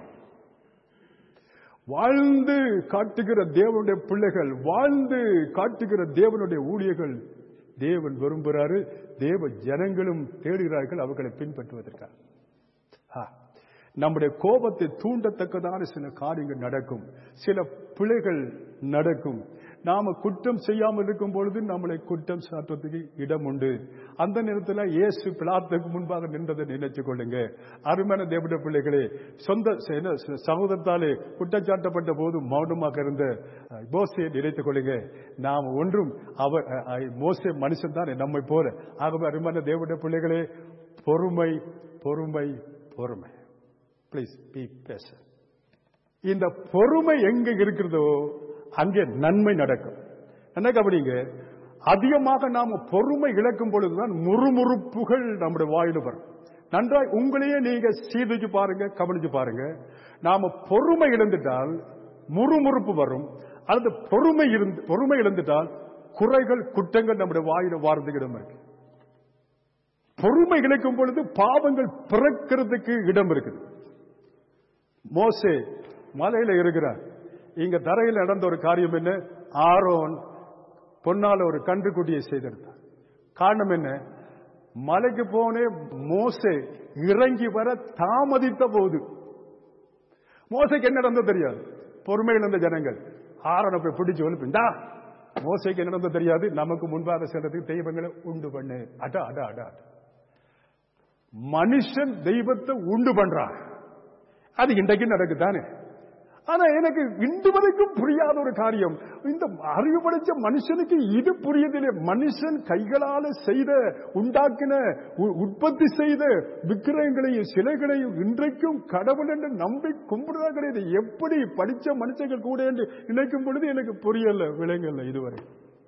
[SPEAKER 1] வாழ்ந்து காட்டுகிற தேவனுடைய பிள்ளைகள் வாழ்ந்து காட்டுகிற தேவனுடைய ஊழியர்கள் தேவன் விரும்புகிறாரு தேவ ஜனங்களும் தேடுகிறார்கள் அவர்களை பின்பற்றுவதற்காக ஆ. நம்முடைய கோபத்தை தூண்டத்தக்கதான சில காரியங்கள் நடக்கும் சில பிழைகள் நடக்கும் நாம குற்றம் செய்யாமல் இருக்கும் பொழுது நம்மளை குற்றம் சாட்டுறதுக்கு இடம் உண்டு அந்த நேரத்தில் இயேசு பிளாத்துக்கு முன்பாக நின்றதை நினைத்துக் கொள்ளுங்க அருமையான தேவட பிள்ளைகளே சொந்த என்ன, சகோதரத்தாலே குற்றச்சாட்டப்பட்ட போது மௌனமாக இருந்த அஹ், மோசையை நினைத்துக் கொள்ளுங்க நாம் ஒன்றும் அவர் அஹ், அஹ், மோசே மனுஷன் தான் நம்மை போல ஆகவே அருமையான தேவட பிள்ளைகளே பொறுமை பொறுமை பொறுமை ப்ளீஸ் பி பேச இந்த பொறுமை எங்க இருக்கிறதோ அங்கே நன்மை நடக்கும் என்ன கவனிங்க அதிகமாக நாம பொறுமை இழக்கும் பொழுதுதான் முறுமுறுப்புகள் நம்முடைய வாயில வரும் நன்றாய் உங்களையே நீங்க சீதைக்கு பாருங்க கவனிச்சு பாருங்க நாம பொறுமை இழந்துட்டால் முறுமுறுப்பு வரும் அல்லது பொறுமை இருந்து பொறுமை இழந்துட்டால் குறைகள் குற்றங்கள் நம்முடைய வாயில வாரதுக்கு இடம் இருக்கு பொறுமை இழக்கும் பொழுது பாவங்கள் பிறக்கிறதுக்கு இடம் இருக்குது மோசே மலையில இருக்கிறார் இங்க தரையில் நடந்த ஒரு காரியம் என்ன ஆரோன் பொன்னால ஒரு கன்றுக்குட்டியை செய்திருந்தார் காரணம் என்ன மலைக்கு போனே மோசே இறங்கி வர தாமதித்த போது மோசைக்கு என்ன நடந்தது தெரியாது பொறுமை இழந்த ஜனங்கள் ஆரண போய் பிடிச்சு ஒழுப்பிண்டா மோசைக்கு என்ன நடந்தது தெரியாது நமக்கு முன்பாக செல்றதுக்கு தெய்வங்களை உண்டு பண்ணு அட அட அட அட. மனுஷன் தெய்வத்தை உண்டு பண்றான் அது இன்றைக்கு நடக்குதானே ஆனா எனக்கு இன்று வரைக்கும் புரியாத ஒரு காரியம் இந்த அறிவு படைச்ச மனுஷனுக்கு இது புரியதில்லை மனுஷன் கைகளால செய்த உண்டாக்கின உ- உற்பத்தி செய்த விக்கிரகங்களையும் சிலைகளையும் இன்றைக்கும் கடவுள் என்று நம்பி கும்பிடுறதா கிடையாது எப்படி படிச்ச மனுஷங்கள் கூட என்று நினைக்கும் பொழுது எனக்கு புரியல விளங்கல இதுவரை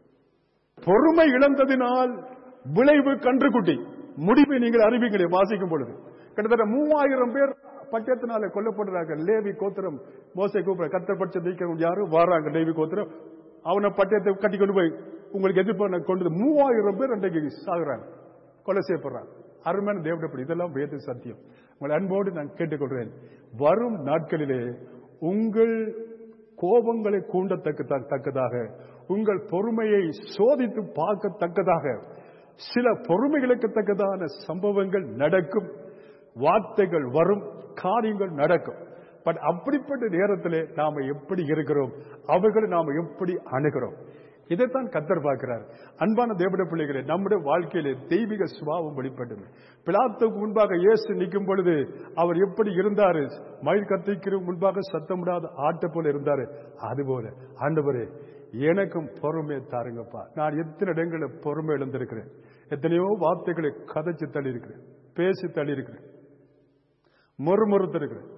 [SPEAKER 1] பொறுமை இழந்ததினால் விளைவு கன்றுக்குட்டி முடிவை நீங்கள் அறிவிங்களே வாசிக்கும் பொழுது கிட்டத்தட்ட மூவாயிரம் பேர் பட்டத்தினால கொல்லப்படுறாங்க லேவி கோத்திரம் மோசை கூப்பிட கத்தர் பட்ச நீக்க யாரு வராங்க லேவி கோத்திரம் அவனை பட்டயத்தை கட்டி கொண்டு போய் உங்களுக்கு எதிர்ப்பு கொண்டு வந்து மூவாயிரம் பேர் அன்றைக்கு சாகுறாங்க கொலை செய்யப்படுறாங்க அருமையான தேவடப்படி இதெல்லாம் வேத சத்தியம் உங்கள் அன்போடு நான் கேட்டுக்கொள்கிறேன் வரும் நாட்களிலே உங்கள் கோபங்களை கூண்டத்தக்க தக்கதாக உங்கள் பொறுமையை சோதித்து பார்க்கத்தக்கதாக சில பொறுமைகளுக்கு தக்கதான சம்பவங்கள் நடக்கும் வார்த்தைகள் வரும் காரியங்கள் நடக்கும் பட் அப்படிப்பட்ட நேரத்திலே நாம எப்படி இருக்கிறோம் அவர்களை நாம எப்படி அணுகிறோம் இதைத்தான் கத்தர் பார்க்கிறார் அன்பான தேவட பிள்ளைகளே நம்முடைய வாழ்க்கையிலே தெய்வீக சுபாவம் வெளிப்படும் பிலாத்துக்கு முன்பாக இயேசு நிற்கும் பொழுது அவர் எப்படி இருந்தாரு மயில் கத்திக்கு முன்பாக சத்தமிடாத ஆட்டை போல இருந்தாரு அதுபோல ஆண்டவரே எனக்கும் பொறுமையை தாருங்கப்பா நான் எத்தனை இடங்களில் பொறுமை இழந்திருக்கிறேன் எத்தனையோ வார்த்தைகளை கதைச்சு தள்ளி இருக்கிறேன் பேசி தள்ளி இருக்கிறேன் முறுமுறுத்திருக்கிறேன்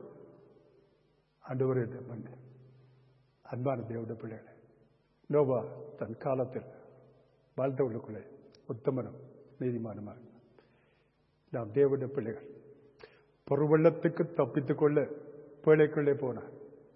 [SPEAKER 1] ஆண்டவரே இதை பண்ணு அன்பான தேவட பிள்ளைகளே நோவா தன் காலத்தில் வாழ்ந்தவர்களுக்குள்ளே உத்தமனும் நீதிமானுமாக நாம் தேவட பிள்ளைகள் பொருவெள்ளத்துக்கு தப்பித்துக் கொள்ள பேழைக்குள்ளே போனார்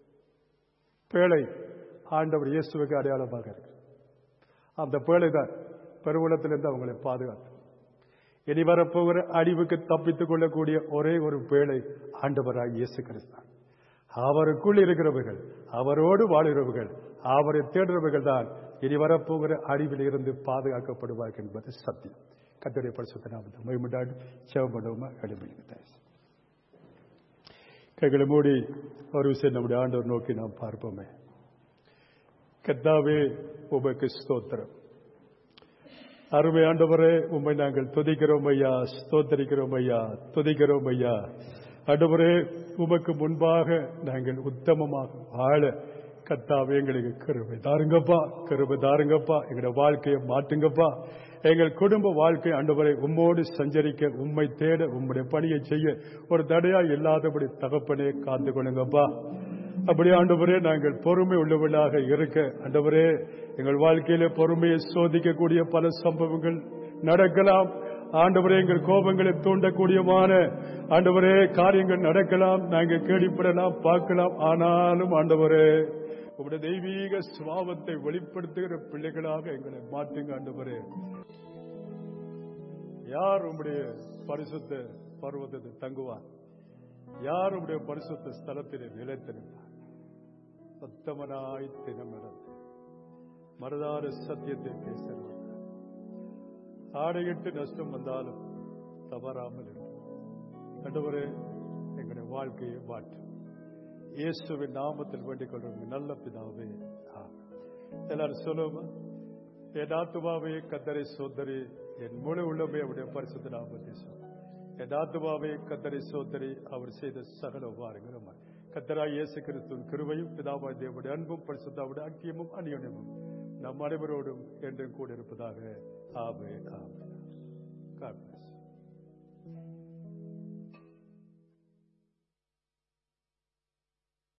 [SPEAKER 1] பேழை ஆண்டவர் இயேசுவுக்கு அடையாளமாக இருக்கு அந்த பேழை தான் பெருவெள்ளத்திலிருந்து அவங்களை பாதுகாத்து இனி வரப்போகிற அழிவுக்கு தப்பித்துக் கொள்ளக்கூடிய ஒரே ஒரு பேழை ஆண்டவராக இயேசு கிறிஸ்தான் அவருக்குள் இருக்கிறவர்கள் அவரோடு வாழ்கிறவர்கள் அவரை தேடுறவர்கள் தான் இனி வரப்போகிற அழிவில் இருந்து பாதுகாக்கப்படுவார்கள் என்பது சத்தியம் கத்தடைய பரிசுத்த நாமத்தை மகிழ்ந்தாடு சேவப்படுவோமா எளிமையாக கைகளை மூடி ஒரு விஷயம் நம்முடைய ஆண்டவர் நோக்கி நாம் பார்ப்போமே கத்தாவே உமக்கு ஸ்தோத்திரம் அருமை ஆண்டவரே உம்மை நாங்கள் துதிக்கிறோம் ஐயா ஸ்தோத்தரிக்கிறோம் ஐயா துதிக்கிறோம் ஐயா ஆண்டவரே உமக்கு முன்பாக நாங்கள் உத்தமமாக வாழ கத்தாவே எங்களுக்கு கருவை தாருங்கப்பா கருவை தாருங்கப்பா எங்களுடைய வாழ்க்கையை மாற்றுங்கப்பா எங்கள் குடும்ப வாழ்க்கை ஆண்டவரை உம்மோடு சஞ்சரிக்க உம்மை தேட உம்முடைய பணியை செய்ய ஒரு தடையா இல்லாதபடி தகப்பனே காத்து கொள்ளுங்கப்பா அப்படி ஆண்டவரே நாங்கள் பொறுமை உள்ளவர்களாக இருக்க ஆண்டவரே எங்கள் வாழ்க்கையில பொறுமையை சோதிக்கக்கூடிய பல சம்பவங்கள் நடக்கலாம் ஆண்டவரே எங்கள் கோபங்களை தூண்டக்கூடியமான ஆண்டவரே காரியங்கள் நடக்கலாம் நாங்கள் கேள்விப்படலாம் பார்க்கலாம் ஆனாலும் ஆண்டவரே உங்களுடைய தெய்வீக சுவாபத்தை வெளிப்படுத்துகிற பிள்ளைகளாக எங்களை மாற்றுங்க ஆண்டவரே யார் உங்களுடைய பரிசுத்த பருவத்தை தங்குவார் யார் உங்களுடைய பரிசுத்த ஸ்தலத்திலே நிலைத்திருப்பார் சத்தமனாய் தினம் நடந்து மனதார சத்தியத்தை பேசுகிறவர் ஆடையிட்டு நஷ்டம் வந்தாலும் தவறாமல் இருக்கும் ஆண்டவரே எங்களுடைய வாழ்க்கையை மாற்றும் இயேசுவின் நாமத்தில் வேண்டிக் கொள்வோம் நல்ல பிதாவே ஆமென். எல்லாரும் சொல்லுவோமா என் ஆத்துமாவே கத்தரை சோதரி என் முழு உள்ளமே அவருடைய பரிசுத்த நாமத்தை சொல் என் ஆத்துமாவே கத்தரை சோதரி அவர் செய்த சகல உபாரங்களும் கத்தராய் இயேசு கிறிஸ்துவின் கிருபையும் பிதாவாய் தேவனுடைய அன்பும் பரிசுத்தாவுடைய ஐக்கியமும் அநியோன்யமும் நம் அனைவரோடும் என்றும் கூட இருப்பதாக ஆவே ஆமே God bless.